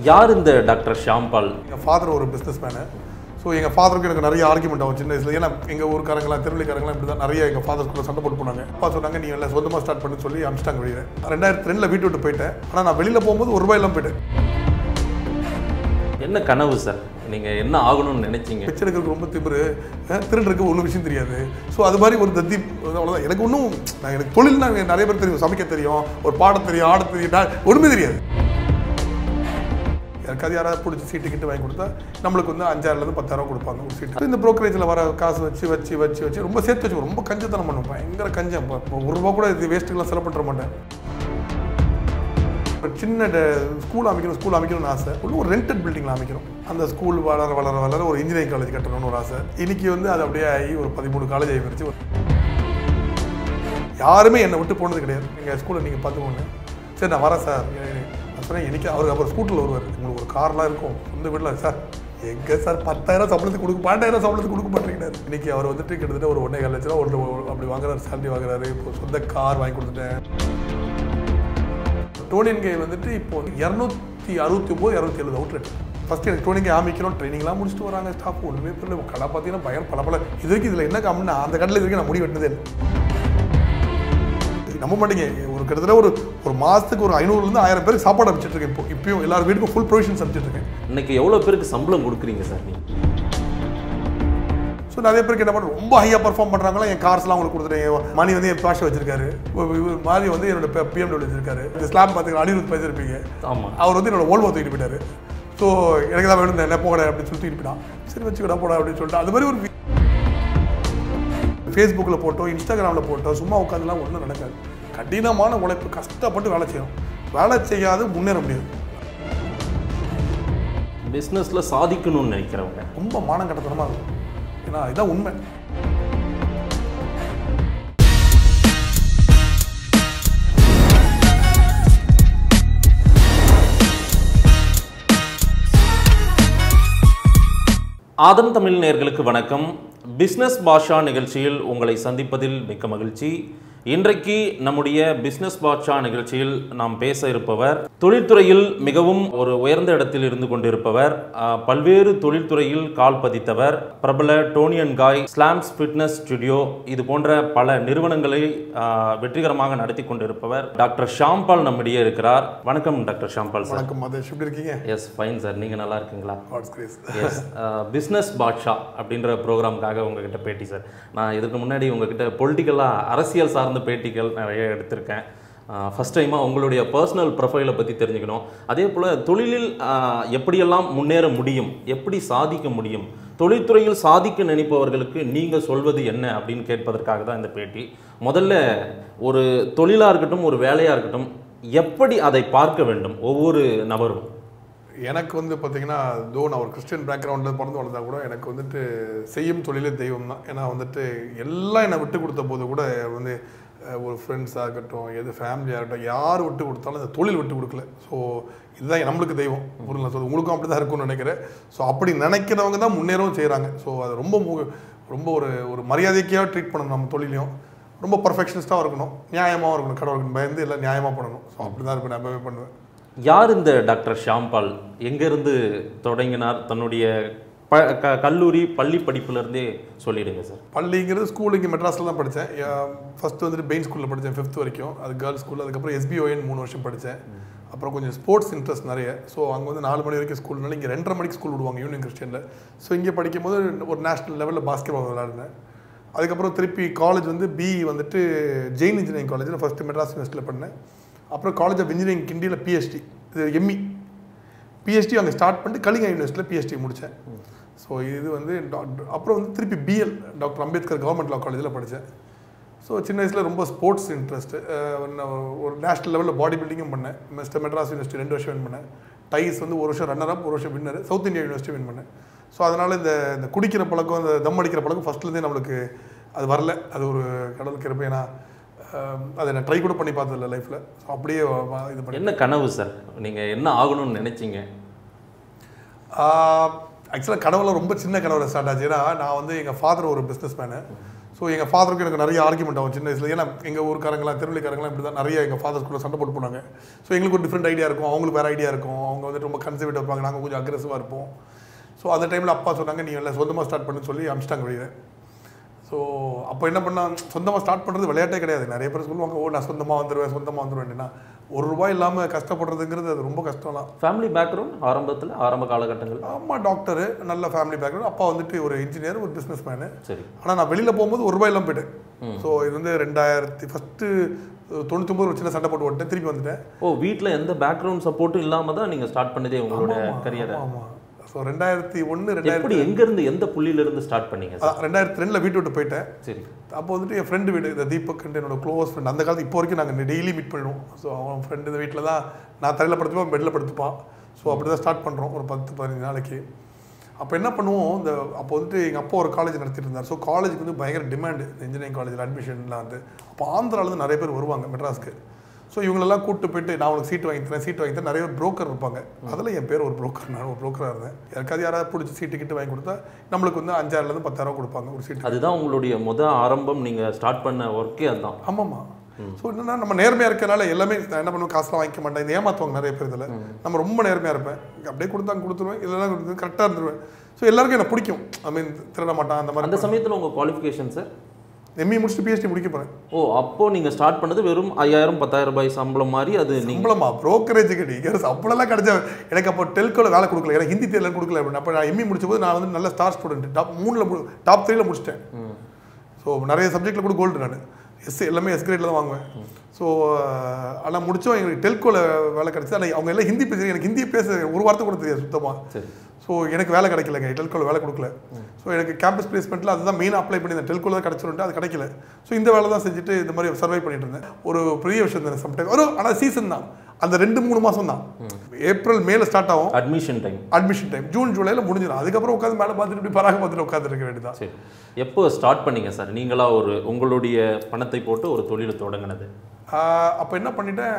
யார் இந்த டாக்டர் ஷாம்பால் எங்கள் ஃபாதர் ஒரு பிஸ்னஸ் மேனு ஸோ எங்கள் ஃபாதருக்கு எனக்கு நிறைய ஆர்குமெண்ட் ஆகும் சின்ன வயசுல ஏன்னா எங்கள் ஊருக்காரங்களாம் திருவள்ளிக்காரங்களாம் இப்படி தான் நிறைய எங்கள் ஃபாதர் கூட சண்டை போட்டு போனாங்க அப்பா சொன்னாங்க நீ எல்லாம் சொந்தமாக ஸ்டார்ட் பண்ணு சொல்லி அமிச்சிட்டாங்க வெளியில் ரெண்டாயிரத்தி ரெண்டில் வீட்டு விட்டு போயிட்டேன் ஆனால் நான் வெளியில் போகும்போது ஒரு ரூபாய் இல்லாமல் போயிட்டேன் என்ன கனவு சார் நீங்க என்ன ஆகணும்னு நினைச்சீங்க பிச்சை எடுக்கிறதுக்கு ரொம்ப திமிரு அஹ், திருடுறதுக்கு ஒன்றும் விஷயம் தெரியாது ஸோ அது மாதிரி ஒரு தத்தி அவ்வளோதான் எனக்கு ஒன்றும் நான் எனக்கு தொழில் நான் நிறைய பேர் தெரியும் சமைக்க தெரியும் ஒரு பாட தெரியும் ஆட தெரியும் நான் ஒன்றுமே தெரியாது யாருக்காவது யாராவது பிடிச்சி சீட்டு கிட்ட வாங்கி கொடுத்தா நம்மளுக்கு வந்து அஞ்சாயிரம்லேருந்து பத்தாயிரம் கொடுப்பாங்க ஒரு சீட்டு இந்த ப்ரோக்கரேஜில் வர காசு வச்சு வச்சு வச்சு வச்சு ரொம்ப சேர்த்து வச்சு ரொம்ப கஞ்சத்தனம் பண்ணுவேன் பயங்கர கஞ்சம் இப்போ இப்போ ஒரு ரூபா கூட இது வேஸ்ட்டுக்கெல்லாம் செலவு பண்ணுற மாட்டேன் ஒரு சின்ன ஸ்கூல் அமைக்கணும் ஸ்கூல் அமைக்கணும்னு ஆசை உள்ள ஒரு ரெண்டட் பில்டிங்கில் அமைக்கணும் அந்த ஸ்கூல் வளர வளர வளர ஒரு இன்ஜினியரிங் காலேஜ் கட்டணும்னு ஒரு ஆசை இன்னைக்கு வந்து அது அப்படியே ஆகி ஒரு பதிமூணு காலேஜ் ஆகி போயிடுச்சு யாருமே என்னை விட்டு போனது கிடையாது எங்கள் ஸ்கூலில் நீங்கள் பார்த்துக்கோங்க சரி நான் வரேன் சார் நான் சொன்னேன் எனக்கு அவர் அப்புறம் ஸ்கூட்டரில் வருவார் உங்களுக்கு ஒரு கார்லாம் இருக்கும் சொந்த வீட்டில் சார் எங்கே சார் பத்தாயிரம் சம்பளத்துக்கு கொடுக்க பன்னெண்டாயிரம் சம்பளத்துக்கு கொடுக்க மாட்டேங்கிறாரு இன்னைக்கு அவர் வந்துட்டு கிட்டத்தட்ட ஒரு ஒன்றே கால் லட்ச ரூபா ஒன்று அப்படி வாங்குறாரு சேலரி வாங்குறாரு இப்போ சொந்த கார் வாங்கி கொடுத்துட்டேன் டோனியன் கே வந்துட்டு இப்போ இரநூத்தி அறுபத்தி ஒம்பது இரநூத்தி எழுபது அவுட்லெட் ஃபஸ்ட்டு எனக்கு டோனிங் கே ஆரம்பிக்கிறோம் ட்ரைனிங்லாம் முடிச்சுட்டு வராங்க ஸ்டாஃப் ஒன்றுமே புரியல கடை பார்த்தீங்கன்னா பயங்கர பல பல இது வரைக்கும் இதில் என்ன கம்மினா அந்த கடையில் இது வரைக்கும் நான் முடி வெட்டினதே இல்லை நம்ப மாட்டீங்க ஒரு கிட்டத்தட்ட ஒரு ஒரு மாதத்துக்கு ஒரு ஐநூறுலேருந்து ஆயிரம் பேருக்கு சாப்பாடு அனுப்பிச்சிட்டு இருக்கேன் இப்போ இப்பயும் எல்லார் வீட்டுக்கும் ஃபுல் ப்ரொவிஷன்ஸ் அனுப்பிச்சிட்டு இருக்கேன் இன்னைக்கு எவ்வளவு பேருக்கு சம்பளம் கொடுக்குறீங்க சார் நீங்க ஸோ நிறைய பேருக்கு என்ன பண்ணுறோம் ரொம்ப ஹையாக பர்ஃபார்ம் பண்ணுறாங்களா என் கார்ஸ்லாம் அவங்களுக்கு கொடுத்துட்டேன் மணி வந்து என் பாஷை வச்சிருக்காரு இவர் மாதிரி வந்து என்னோட பிஎம்டபிள்யூ வச்சிருக்காரு இந்த ஸ்லாப் பார்த்துக்கலாம் அனிருத் பேசியிருப்பீங்க ஆமா அவர் வந்து என்னோட ஓல்வோ தூக்கிட்டு போயிட்டாரு ஸோ எனக்கு தான் வேணும் என்ன போகல அப்படின்னு சொல்லி தூக்கிட்டு போயிட்டான் சரி வச்சுக்கடா போடா அப்படின்னு சொல்லிட்டு அது மாதிரி ஒரு ஃபேஸ்புக்கில் போட்டோ இன்ஸ்டாகிராமில் போட்டோ சும்மா உட்காந்துலாம் ஒன்றும் நடக்காது கடினமான உழைப்பு கஷ்டப்பட்டு வேலை செய்யணும் வேலை செய்யாது முன்னேற முடியாது பிஸ்னஸ்ல சாதிக்கணும்னு நினைக்கிறவங்க ரொம்ப மானம் கட்டத்தனமாக இருக்கும் ஏன்னா இதான் உண்மை ஆதம் தமிழ் நேயர்களுக்கு வணக்கம் பிஸ்னஸ் பாஷா நிகழ்ச்சியில் உங்களை சந்திப்பதில் மிக்க மகிழ்ச்சி இன்றைக்கு நம்முடைய பிஸ்னஸ் பாஷா நிகழ்ச்சியில் நாம் பேச இருப்பவர் தொழில்துறையில் மிகவும் ஒரு உயர்ந்த இடத்தில் இருந்து கொண்டிருப்பவர் ஆஹ், பல்வேறு தொழில்துறையில் கால் பதித்தவர் பிரபல டோனியன் காய் ஸ்லாம்ஸ் ஃபிட்னஸ் ஸ்டுடியோ இது போன்ற பல நிறுவனங்களை ஆஹ், வெற்றிகரமாக நடத்தி கொண்டிருப்பவர் டாக்டர் ஷாம்பால் நம்மிடையே இருக்கிறார் வணக்கம் டாக்டர் ஷாம்பால் சார் வணக்கம் மதேஷ் எப்படி இருக்கீங்க எஸ் ஃபைன் சார் நீங்கள் நல்லா இருக்கீங்களா God's grace yes business Baasha அப்படின்ற ப்ரோக்ராம்காக உங்ககிட்ட பேட்டி சார் நான் இதுக்கு முன்னாடி உங்ககிட்ட பொலிட்டிக்கலாக அரசியல் சார்ந்த பேட்டிகள் நிறைய எடுத்திருக்கேன் ஃபஸ்ட் டைமாக உங்களுடைய பர்சனல் ப்ரொஃபைலை பற்றி தெரிஞ்சுக்கணும் அதே போல் தொழிலில் ஆஹ், எப்படியெல்லாம் முன்னேற முடியும் எப்படி சாதிக்க முடியும் தொழில்துறையில் சாதிக்க நினைப்பவர்களுக்கு நீங்கள் சொல்வது என்ன அப்படின்னு கேட்பதற்காக தான் இந்த பேட்டி முதல்ல ஒரு தொழிலாக இருக்கட்டும் ஒரு வேலையாக இருக்கட்டும் எப்படி அதை பார்க்க வேண்டும் ஒவ்வொரு நபரும் எனக்கு வந்து பார்த்தீங்கன்னா தோ நான் ஒரு கிறிஸ்டியன் பேக்ரவுண்டில் பிறந்து வளர்ந்தா கூட எனக்கு வந்துட்டு செய்யும் தொழிலே தெய்வம் தான் ஏன்னா வந்துட்டு எல்லாம் என்னை விட்டு கொடுத்த போது கூட வந்து அஹ், ஒரு ஃப்ரெண்ட்ஸாக இருக்கட்டும் எது ஃபேமிலியாக இருக்கட்டும் யார் விட்டு கொடுத்தாலும் அந்த தொழில் விட்டு கொடுக்கல ஸோ இதுதான் நம்மளுக்கு தெய்வம் ஒரு நான் சொல்ல உங்களுக்கும் அப்படி தான் இருக்கும்னு நினைக்கிறேன் ஸோ அப்படி நினைக்கிறவங்க தான் முன்னேறவும் செய்கிறாங்க ஸோ அது ரொம்ப மு- ரொம்ப ஒரு ஒரு மரியாதைக்காக ட்ரீட் பண்ணணும் நம்ம தொழிலையும் ரொம்ப பர்ஃபெக்ஷனிஸ்ட்டாக இருக்கணும் நியாயமாகவும் இருக்கணும் கடவுளுக்கு பயந்து எல்லாம் நியாயமாக பண்ணணும் ஸோ அப்படி தான் இருக்கும் நான் எப்பவுமே பண்ணுவேன் யார் இந்த டாக்டர் ஷாம்பால் எங்கேருந்து தொடங்கினார் தன்னுடைய ப க கல்லூரி பள்ளி படிப்புலேருந்தே சொல்லிடுங்க சார் பள்ளிங்கிறது ஸ்கூல் இங்கே மெட்ராஸில் தான் படித்தேன் ஃபஸ்ட்டு வந்துட்டு பெயின் ஸ்கூலில் படித்தேன் ஃபிஃப்த் வரைக்கும் அது கேர்ள்ஸ் ஸ்கூல் அதுக்கப்புறம் எஸ்பிஓஎன் மூணு வருஷம் படித்தேன் அப்புறம் கொஞ்சம் ஸ்போர்ட்ஸ் இன்ட்ரெஸ்ட் நிறைய ஸோ அங்கே வந்து நாலு மணி வரைக்கும் ஸ்கூல்னால இங்கே ரெண்டரை மணிக்கு ஸ்கூல் விடுவாங்க யூனியன் கிறிஸ்டியனில் ஸோ இங்கே படிக்கும்போது ஒரு நேஷனல் லெவலில் பாஸ்கெட் பால் விளையாடினேன் அதுக்கப்புறம் திருப்பி காலேஜ் வந்து பிஇ வந்துட்டு ஜெயின் இன்ஜினியரிங் காலேஜில் ஃபஸ்ட்டு மெட்ராஸ் யூனிவர்சிட்டியில் பண்ணேன் அப்புறம் காலேஜ் ஆஃப் இன்ஜினியரிங் கிண்டியில் பிஎஸ்டி இது எம்இ பிஎஸ்டி அங்கே ஸ்டார்ட் பண்ணிட்டு கலிங்கா யூனிவர்சிட்டியில் பிஎஸ்டி முடித்தேன் ஸோ இது வந்து டாக்டர் அப்புறம் வந்து திருப்பி BL doctor Ambedkar government law காலேஜில் படித்தேன் ஸோ சின்ன வயசில் ரொம்ப ஸ்போர்ட்ஸ் இன்ட்ரெஸ்ட்டு ஒரு நேஷனல் லெவலில் பாடி பில்டிங்கும் பண்ணேன் மிஸ்டர் மெட்ராஸ் யூனிவர்சிட்டி ரெண்டு வருஷம் வின் பண்ணேன் டைஸ் வந்து ஒரு வருஷம் ரன்னர் அப் ஒரு வருஷம் winner south India university win பண்ணேன் ஸோ அதனால் இந்த இந்த குடிக்கிற பழக்கம் இந்த தம் அடிக்கிற பழக்கம் ஃபஸ்ட்லேருந்தே நம்மளுக்கு அது வரல அது ஒரு கடலுக்கு இருப்பேன் ஏன்னா அஹ், அதை நான் ட்ரை கூட பண்ணி பார்த்ததில்ல லைஃப்பில் ஸோ அப்படியே வ- இது பண்ணி என்ன கனவு சார் நீங்கள் என்ன ஆகணும்னு நினைச்சீங்க ஆக்சுவலாக கனவுல ரொம்ப சின்ன கனவுல ஸ்டார்ட் ஆச்சு ஏன்னா நான் வந்து எங்கள் ஃபாதர் ஒரு பிஸ்னஸ் மேனு ஸோ எங்கள் ஃபாதருக்கு எனக்கு நிறைய ஆர்குமெண்ட் ஆகும் சின்ன வயசுல ஏன்னா எங்கள் ஊருக்காரங்களாம் திருவள்ளிக்காரங்களாம் இப்படி தான் நிறைய எங்கள் ஃபாதர்ஸ் கூட சண்டை போட்டு போனாங்க ஸோ எங்களுக்கு ஒரு டிஃப்ரெண்ட் ஐடியா இருக்கும் அவங்களுக்கு வேறு ஐடியா இருக்கும் அவங்க வந்துட்டு ரொம்ப கன்சர்வேட்டிவ் இருப்பாங்க நாங்கள் கொஞ்சம் அக்ரெசிவாக இருப்போம் ஸோ அந்த டைமில் அப்பா சொன்னாங்க நீ எல்லாம் சொந்தமாக ஸ்டார்ட் பண்ணு சொல்லி அமிச்சிட்டாங்க வெளியே ஸோ அப்போ என்ன பண்ணா சொந்தமாக ஸ்டார்ட் பண்ணுறது விளையாட்டே கிடையாது நிறைய பேர் சொல்லுவாங்க ஓ நான் சொந்தமாக வந்துடுவேன் சொந்தமாக வந்துடுவேன்னா ஒரு ரூபாய் இல்லாமல் கஷ்டப்படுறதுங்கிறது அது ரொம்ப கஷ்டம்லாம் ஃபேமிலி பேக்ரவுண்ட் ஆரம்பத்தில் ஆரம்ப காலகட்டங்கள் அம்மா டாக்டரு நல்ல ஃபேமிலி பேக்ரவுண்ட் அப்பா வந்துட்டு ஒரு இன்ஜினியர் ஒரு பிஸ்னஸ் மேனு சரி ஆனால் நான் வெளியில் போகும்போது ஒரு ரூபாய் இல்லாமல் போயிட்டேன் ஸோ இது வந்து ரெண்டாயிரத்தி ஃபஸ்ட்டு தொண்ணூத்தொம்பது ஒரு சின்ன சண்டை போட்டு வந்துட்டேன் திருப்பி வந்துட்டேன் ஓ வீட்டில் எந்த பேக்ரவுண்ட் சப்போர்ட்டும் இல்லாமல் தான் நீங்கள் ஸ்டார்ட் பண்ணதே உங்களோட கரியரை ஆமாம் ஸோ ரெண்டாயிரத்தி ஒன்று ரெண்டாயிரத்தி எப்படி எங்கேருந்து எந்த புள்ளியிலேருந்து ஸ்டார்ட் பண்ணீங்க சார் ரெண்டாயிரத்தி ரெண்டில் வீட்டு விட்டு போயிட்டேன் சரி அப்போ வந்துட்டு என் ஃப்ரெண்டு வீடு இந்த தீபக் என்னோட க்ளோஸ் ஃப்ரெண்ட் அந்த காலத்து இப்போ வரைக்கும் நாங்கள் டெய்லி மீட் பண்ணிடுவோம் ஸோ அவன் ஃப்ரெண்டு இந்த வீட்டில் தான் நான் தரையில் படுத்துப்போம் பெட்டில் படுத்துப்பான் ஸோ அப்படி தான் ஸ்டார்ட் பண்ணுறோம் ஒரு பத்து பதினஞ்சு நாளைக்கு அப்போ என்ன பண்ணுவோம் இந்த அப்போ வந்துட்டு எங்கள் அப்பா ஒரு காலேஜ் நடத்திட்டு இருந்தார் ஸோ காலேஜுக்கு வந்து பயங்கர டிமாண்டு இன்ஜினியரிங் காலேஜில் அட்மிஷன்லாம் வந்து அப்போ ஆந்திராலேருந்து நிறைய பேர் வருவாங்க மெட்ராஸ்க்கு ஸோ இவங்களெல்லாம் கூப்பிட்டு போயிட்டு நான் உனக்கு சீட் வாங்கி தரேன் சீட் வாங்கி தரேன் நிறைய புரோக்கர் இருப்பாங்க அதில் என் பேர் ஒரு புரோக்கர் நான் ஒரு புரோக்கராக இருந்தேன் யாருக்காவது யாராவது பிடிச்சி சீட்டு கிட்ட வாங்கி கொடுத்தா நம்மளுக்கு வந்து அஞ்சாயிரம்லேருந்து பத்தாயிரம் கொடுப்பாங்க ஒரு சீட்டு அதுதான் உங்களுடைய முத ஆரம்பம் நீங்கள் ஸ்டார்ட் பண்ண ஒர்க்கே அதுதான் ஆமாம்மா ஸோ என்னன்னா நம்ம நேர்மையாக இருக்கனால எல்லாமே நான் என்ன பண்ணுவேன் காசுலாம் வாங்கிக்க மாட்டேன் இந்த ஏமாத்துவாங்க நிறைய பேர் இதில் நம்ம ரொம்ப நேர்மையாக இருப்பேன் அப்படியே கொடுத்தாங்க கொடுத்துருவேன் இதெல்லாம் கொடுத்து கரெக்டாக இருந்துருவேன் ஸோ எல்லாருக்கும் என்ன பிடிக்கும் ஐ மீன் திருட மாட்டான் அந்த மாதிரி அந்த சமயத்தில் உங்கள் குவாலிஃபிகேஷன் சார் எம்இ முடிச்சுட்டு பிஹெச்டி முடிக்க போகிறேன் ஓ அப்போ நீங்கள் ஸ்டார்ட் பண்ணது வெறும் ஐயாயிரம் பத்தாயிரம் ரூபாய் சம்பளம் மாதிரி அது நீங்கள் சம்பளமா brokerage கடி சம்பளம்லாம் கிடைச்சா எனக்கு அப்போ டெல்கோல வேலை கொடுக்கல எனக்கு ஹிந்தி தெரியல கொடுக்கல அப்படின்னு அப்போ நான் எம்இ முடிச்ச போது நான் வந்து நல்ல ஸ்டார் ஸ்டூடெண்ட் டாப் மூணில் டாப் த்ரீல முடிச்சிட்டேன் ஸோ நிறைய சப்ஜெக்ட்டில் கூட கோல்டு நான் எஸ் எல்லாமே எஸ் கிரேடில் தான் வாங்குவேன் ஸோ ஆனால் முடிச்சோம் எங்களுக்கு டெல்கோல வேலை கிடைச்சது ஆனால் அவங்க எல்லாம் ஹிந்தி பேசுறது எனக்கு ஹிந்தி பேச ஒரு வார்த்தை கூட தெரியாது சுத்தமாக சரி ஸோ எனக்கு வேலை கிடைக்கலங்க டெல்கோல வேலை கொடுக்கல ஸோ எனக்கு கேம்பஸ் பிளேஸ்மெண்ட்டில் அதுதான் மெயின் அப்ளை பண்ணியிருந்தேன் டெல்கோல தான் கிடச்சிருந்துட்டு அது கிடைக்கல ஸோ இந்த வேலை தான் செஞ்சுட்டு இந்த மாதிரி சர்வை பண்ணிட்டு இருந்தேன் ஒரு பெரிய விஷயம் தானே சம்டைம் வரும் ஆனால் சீசன் தான் அந்த ரெண்டு மூணு மாதம் தான் ஏப்ரல் மேல ஸ்டார்ட் ஆகும் admission time admission time June ஜூலைல முடிஞ்சிடும் அதுக்கப்புறம் உட்காந்து மேலே பார்த்துட்டு இப்படி பராக பார்த்துட்டு உட்காந்துருக்க வேண்டியதான் சரி எப்போ ஸ்டார்ட் பண்ணீங்க சார் நீங்களா ஒரு உங்களுடைய பணத்தை போட்டு ஒரு தொழில் தொடங்கினது அப்போ என்ன பண்ணிட்டேன்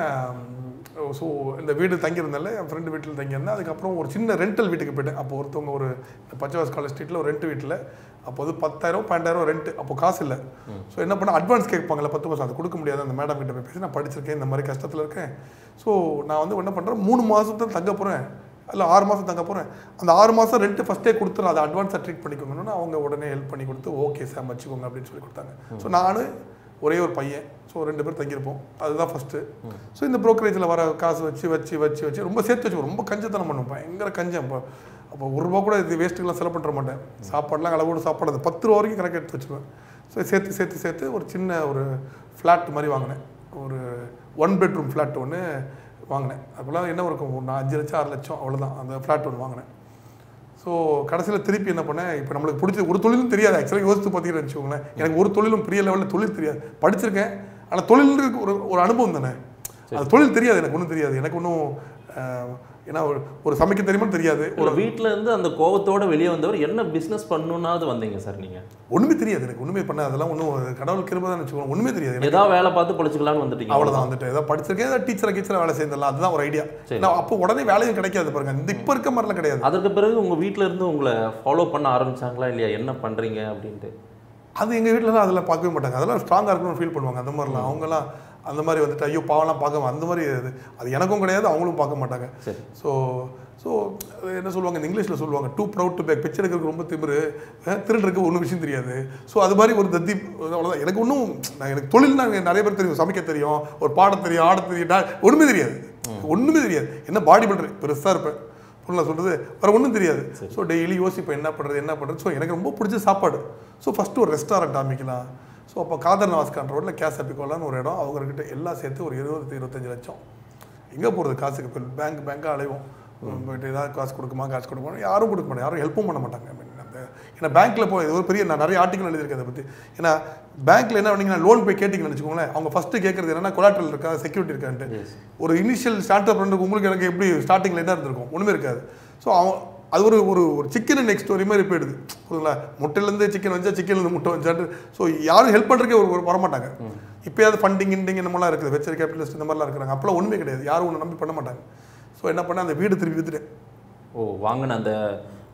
ஸோ இந்த வீடு தங்கியிருந்தால என் ஃப்ரெண்டு வீட்டில் தங்கியிருந்தேன் அதுக்கப்புறம் ஒரு சின்ன ரெண்டல் வீட்டுக்கு போயிட்டேன் அப்போ ஒருத்தவங்க ஒரு பச்சைவாஸ் காலேஜ் ஸ்ட்ரீட்டில் ஒரு ரெண்ட் வீட்டில் அப்போ வந்து பத்தாயிரம் பன்னெண்டாயிரம் ரெண்ட் அப்போ காசு இல்லை ஸோ என்ன பண்ண அட்வான்ஸ் கேட்பாங்கல்ல பத்து மாதம் அது கொடுக்க முடியாது அந்த மேடம் கிட்ட போய் பேசி நான் படிச்சிருக்கேன் இந்த மாதிரி கஷ்டத்தில் இருக்கேன் ஸோ நான் வந்து என்ன பண்ணுறேன் மூணு மாதத்துல தங்க போகிறேன் இல்லை ஆறு மாதம் தங்க போகிறேன் அந்த ஆறு மாதம் ரெண்ட் ஃபஸ்ட்டே கொடுத்துரு அதை அட்வான்ஸாக ட்ரீட் பண்ணிக்கோங்கன்னு அவங்க உடனே ஹெல்ப் பண்ணி கொடுத்து ஓகே சார் வச்சுக்கோங்க அப்படின்னு சொல்லி கொடுத்தாங்க ஸோ நான் ஒரே ஒரு பையன் ஸோ ரெண்டு பேர் தங்கியிருப்போம் அதுதான் ஃபஸ்ட்டு ஸோ இந்த ப்ரோக்கரேஜில் வர காசு வச்சு வச்சு வச்சு வச்சு ரொம்ப சேர்த்து வச்சு ரொம்ப கஞ்சத்தனம் பண்ணுவேன் பயங்கர கஞ்சம் அப்போ அப்போ ஒரு ரூபா கூட இது வேஸ்ட்டுக்கெல்லாம் செலவு பண்ணுற மாட்டேன் சாப்பாடுலாம் அளவோடு சாப்பாடு அது பத்து ரூபா வரைக்கும் கணக்கு எடுத்து வச்சுருவேன் ஸோ சேர்த்து சேர்த்து சேர்த்து ஒரு சின்ன ஒரு ஃப்ளாட் மாதிரி வாங்கினேன் ஒரு ஒன் பெட்ரூம் ஃப்ளாட் ஒன்று வாங்கினேன் அப்போல்லாம் என்ன இருக்கும் ஒரு நான் அஞ்சு லட்சம் ஆறு லட்சம் அவ்வளோதான் அந்த ஃப்ளாட் ஒன்று வாங்கினேன் ஸோ கடைசியில் திருப்பி என்ன பண்ணேன் இப்போ நம்மளுக்கு பிடிச்ச ஒரு தொழிலும் தெரியாது ஆக்சுவலாக யோசித்து பார்த்தீங்கன்னு வச்சுக்கோங்களேன் எனக்கு ஒரு தொழிலும் பெரிய லெவலில் தொழில் தெரியாது படிச்சிருக்கேன் ஆனால் தொழிலுக்கு ஒரு ஒரு அனுபவம் தானே அது தொழில் தெரியாது எனக்கு ஒன்றும் தெரியாது எனக்கு ஒன்றும் ஏன்னா ஒரு ஒரு சமைக்க தெரியுமா தெரியாது ஒரு வீட்ல இருந்து அந்த கோவத்தோட வெளியே வந்தவர் என்ன பிசினஸ் பண்ணணும்னாவது வந்தீங்க சார் நீங்க ஒன்றுமே தெரியாது எனக்கு ஒன்றுமே பண்ண அதெல்லாம் ஒன்றும் கடவுள் கிருபை தான் வச்சுக்கோங்க ஒன்றுமே தெரியாது எனக்கு ஏதாவது வேலை பார்த்து பொழைச்சிக்கலாம்னு வந்துட்டீங்க அவ்வளோதான் வந்துட்டு ஏதாவது படிச்சிருக்கேன் ஏதாவது டீச்சரை கீச்சரை வேலை செய்யலாம் அதுதான் ஒரு ஐடியா நான் அப்போ உடனே வேலையும் கிடைக்காது பாருங்க இந்த இப்போ இருக்க மாதிரிலாம் கிடையாது அதற்கு பிறகு உங்க வீட்ல இருந்து உங்களை ஃபாலோ பண்ண ஆரம்பிச்சாங்களா இல்லையா என்ன பண்றீங்க அப்படின்ட்டு அது எங்கள் வீட்டிலலாம் அதெல்லாம் பார்க்கவே மாட்டாங்க அதெல்லாம் ஸ்ட்ராங்காக இருக்கணும்னு ஃபீல் பண்ணுவாங்க அந்த மாதிரிலாம் அவங்கலாம் அந்த மாதிரி வந்துட்டு ஐயோ பாவம்லாம் பார்க்க அந்த மாதிரி அது அது எனக்கும் கிடையாது அவங்களும் பார்க்க மாட்டாங்க சரி ஸோ ஸோ என்ன சொல்லுவாங்க இந்த இங்கிலீஷில் சொல்லுவாங்க டூ ப்ரௌட் டு பேக் பிச்சை எடுக்கிறதுக்கு ரொம்ப திமிரு அஹ், திருடுறதுக்கு ஒன்றும் விஷயம் தெரியாது ஸோ அது மாதிரி ஒரு தத்தி அவ்வளோதான் எனக்கு ஒன்றும் நான் எனக்கு தொழில் நான் நிறைய பேர் தெரியும் சமைக்க தெரியும் ஒரு பாட தெரியும் ஆட தெரியும் நான் ஒன்றுமே தெரியாது ஒன்றுமே தெரியாது என்ன பாடி பில்டர் பெருசாக இருப்பேன் புரியல சொல்கிறது வேறு ஒன்றும் தெரியாது ஸோ டெய்லி யோசிப்பேன் என்ன பண்ணுறது என்ன பண்ணுறது ஸோ எனக்கு ரொம்ப பிடிச்ச சாப்பாடு ஸோ ஃபஸ்ட்டு ஒரு ரெஸ்டாரண்ட் ஆரம்பிக்கலாம் ஸோ அப்போ காதர் நவாஸ்கான் ரோட்டில் கேஸ் அப்பிக்கோலான்னு ஒரு இடம் அவங்கக்கிட்ட எல்லாம் சேர்த்து ஒரு இருபது இருபத்தஞ்சு லட்சம் எங்கே போகிறது காசுக்கு இப்போ பேங்க் பேங்காக அலைவோம் போயிட்டு ஏதாவது காசு கொடுக்குமா காசு கொடுக்குமா யாரும் கொடுக்க மாட்டாங்க யாரும் ஹெல்ப்பும் பண்ண மாட்டாங்க I mean, அந்த ஏன்னா பேங்க்கில் போய் இது ஒரு பெரிய நான் நிறைய ஆர்டிக்கல் எழுதியிருக்கேன் அதை பற்றி ஏன்னா பேங்க்கில் என்ன பண்ணீங்கன்னா லோன் போய் கேட்டிங்கன்னு வச்சுக்கோங்களேன் அவங்க ஃபஸ்ட்டு கேட்குறது என்னன்னா கொலாட்ரல் இருக்கா செக்யூரிட்டி இருக்கான்ட்டு ஒரு இனிஷியல் ஸ்டார்ட் அப் உங்களுக்கு எனக்கு எப்படி ஸ்டார்டிங்கில் என்ன இருந்திருக்கும் ஒன்றுமே இருக்காது ஸோ அவன் அது ஒரு ஒரு ஒரு சிக்கன் நெக்ஸ்ட் ஸ்டோரி மாதிரி போயிடுது புரியுதுங்களா முட்டையிலேருந்து சிக்கன் வச்சா சிக்கன்லேருந்து முட்டை வச்சாட்டு ஸோ யாரும் ஹெல்ப் பண்ணுறதுக்கே ஒரு ஒரு வரமாட்டாங்க இப்போயாவது ஃபண்டிங் இண்டிங் இந்த மாதிரிலாம் இருக்குது வெச்சர் கேபிட்டலிஸ்ட் இந்த மாதிரிலாம் இருக்கிறாங்க அப்போலாம் ஒன்றுமே கிடையாது யாரும் ஒன்று நம்பி பண்ண மாட்டாங்க ஸோ என்ன பண்ணேன் அந்த வீடு திருப்பி வித்துட்டேன் ஓ வாங்கின அந்த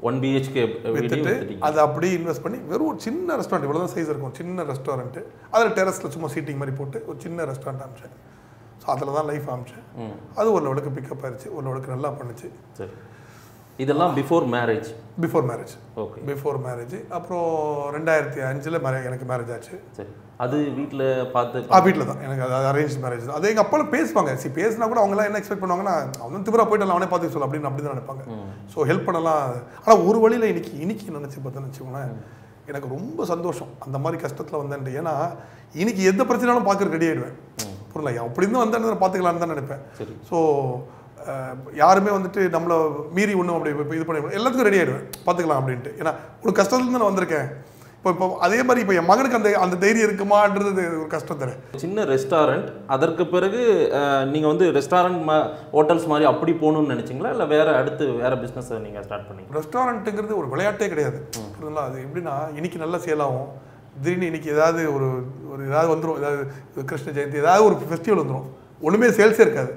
ஒன் பிஹெச்கே வீடு வித்துட்டு வித்துட்டீங்க அதை அப்படியே இன்வெஸ்ட் பண்ணி வெறும் ஒரு சின்ன ரெஸ்டாரண்ட் இவ்வளோ தான் சைஸ் இருக்கும் சின்ன ரெஸ்டாரண்ட்டு அதில் டெரஸில் சும்மா சீட்டிங் மாதிரி போட்டு ஒரு சின்ன ரெஸ்டாரண்ட் ஆரம்பிச்சேன் ஸோ அதில் தான் லைஃப் ஆரம்பிச்சேன் ம் அது ஒரு லெவலுக்கு பிக்கப் ஆயிடுச்சு ஒரு லெவலுக்கு நல்லா பண்ணுச்சு சரி இதெல்லாம் before marriage before marriage okay before marriage அப்புறம் ரெண்டாயிரத்தி அஞ்சில் மேரே எனக்கு மேரேஜ் ஆச்சு சரி அது வீட்டில் பார்த்து ஆ வீட்டில் தான் எனக்கு அது அரேஞ்ச் மேரேஜ் தான் அது எங்கள் அப்பாலாம் பேசுவாங்க சி பேசினா கூட அவங்களாம் என்ன எக்ஸ்பெக்ட் பண்ணுவாங்கன்னா அவன் திபுரா போயிட்டு அவனே பார்த்து சொல்ல அப்படின்னு அப்படி தான் நினைப்பாங்க ஸோ ஹெல்ப் பண்ணலாம் ஆனால் ஒரு வழியில் இன்னைக்கு இன்னைக்கு நினச்சி பார்த்தேன்னு வச்சுக்கோங்களேன் எனக்கு ரொம்ப சந்தோஷம் அந்த மாதிரி கஷ்டத்தில் வந்தேன் ஏன்னா இன்னைக்கு எந்த பிரச்சனையாலும் பார்க்க ரெடி ஆயிடுவேன் புரியல அப்படி இருந்து வந்தேன்னு பார்த்துக்கலான்னு தான் நினைப்பேன் சரி ஸோ யாருமே வந்துட்டு நம்மளை மீறி ஒன்றும் அப்படி இப்ப இது பண்ணி எல்லாத்துக்கும் ரெடி ஆயிடுவேன் பார்த்துக்கலாம் அப்படின்ட்டு ஏன்னா ஒரு கஷ்டத்துல நான் வந்திருக்கேன் இப்போ இப்போ அதே மாதிரி இப்போ என் மகனுக்கு அந்த அந்த தைரியம் இருக்குமான்றது ஒரு கஷ்டம் தரேன் சின்ன ரெஸ்டாரண்ட் அதற்கு பிறகு அஹ், நீங்க வந்து ரெஸ்டாரண்ட் ஹோட்டல்ஸ் மாதிரி அப்படி போகணும்னு நினைச்சீங்களா இல்லை வேற அடுத்து வேற பிஸ்னஸ் நீங்க ஸ்டார்ட் பண்ணீங்க ரெஸ்டாரண்ட்டுங்கிறது ஒரு விளையாட்டே கிடையாது புரியுதுங்களா அது எப்படின்னா இன்னைக்கு நல்லா சேல் ஆகும் திடீர்னு இன்னைக்கு ஏதாவது ஒரு ஒரு ஏதாவது வந்துடும் ஏதாவது கிருஷ்ண ஜெயந்தி ஏதாவது ஒரு ஃபெஸ்டிவல் வந்துடும் ஒன்றுமே சேல்ஸே இருக்காது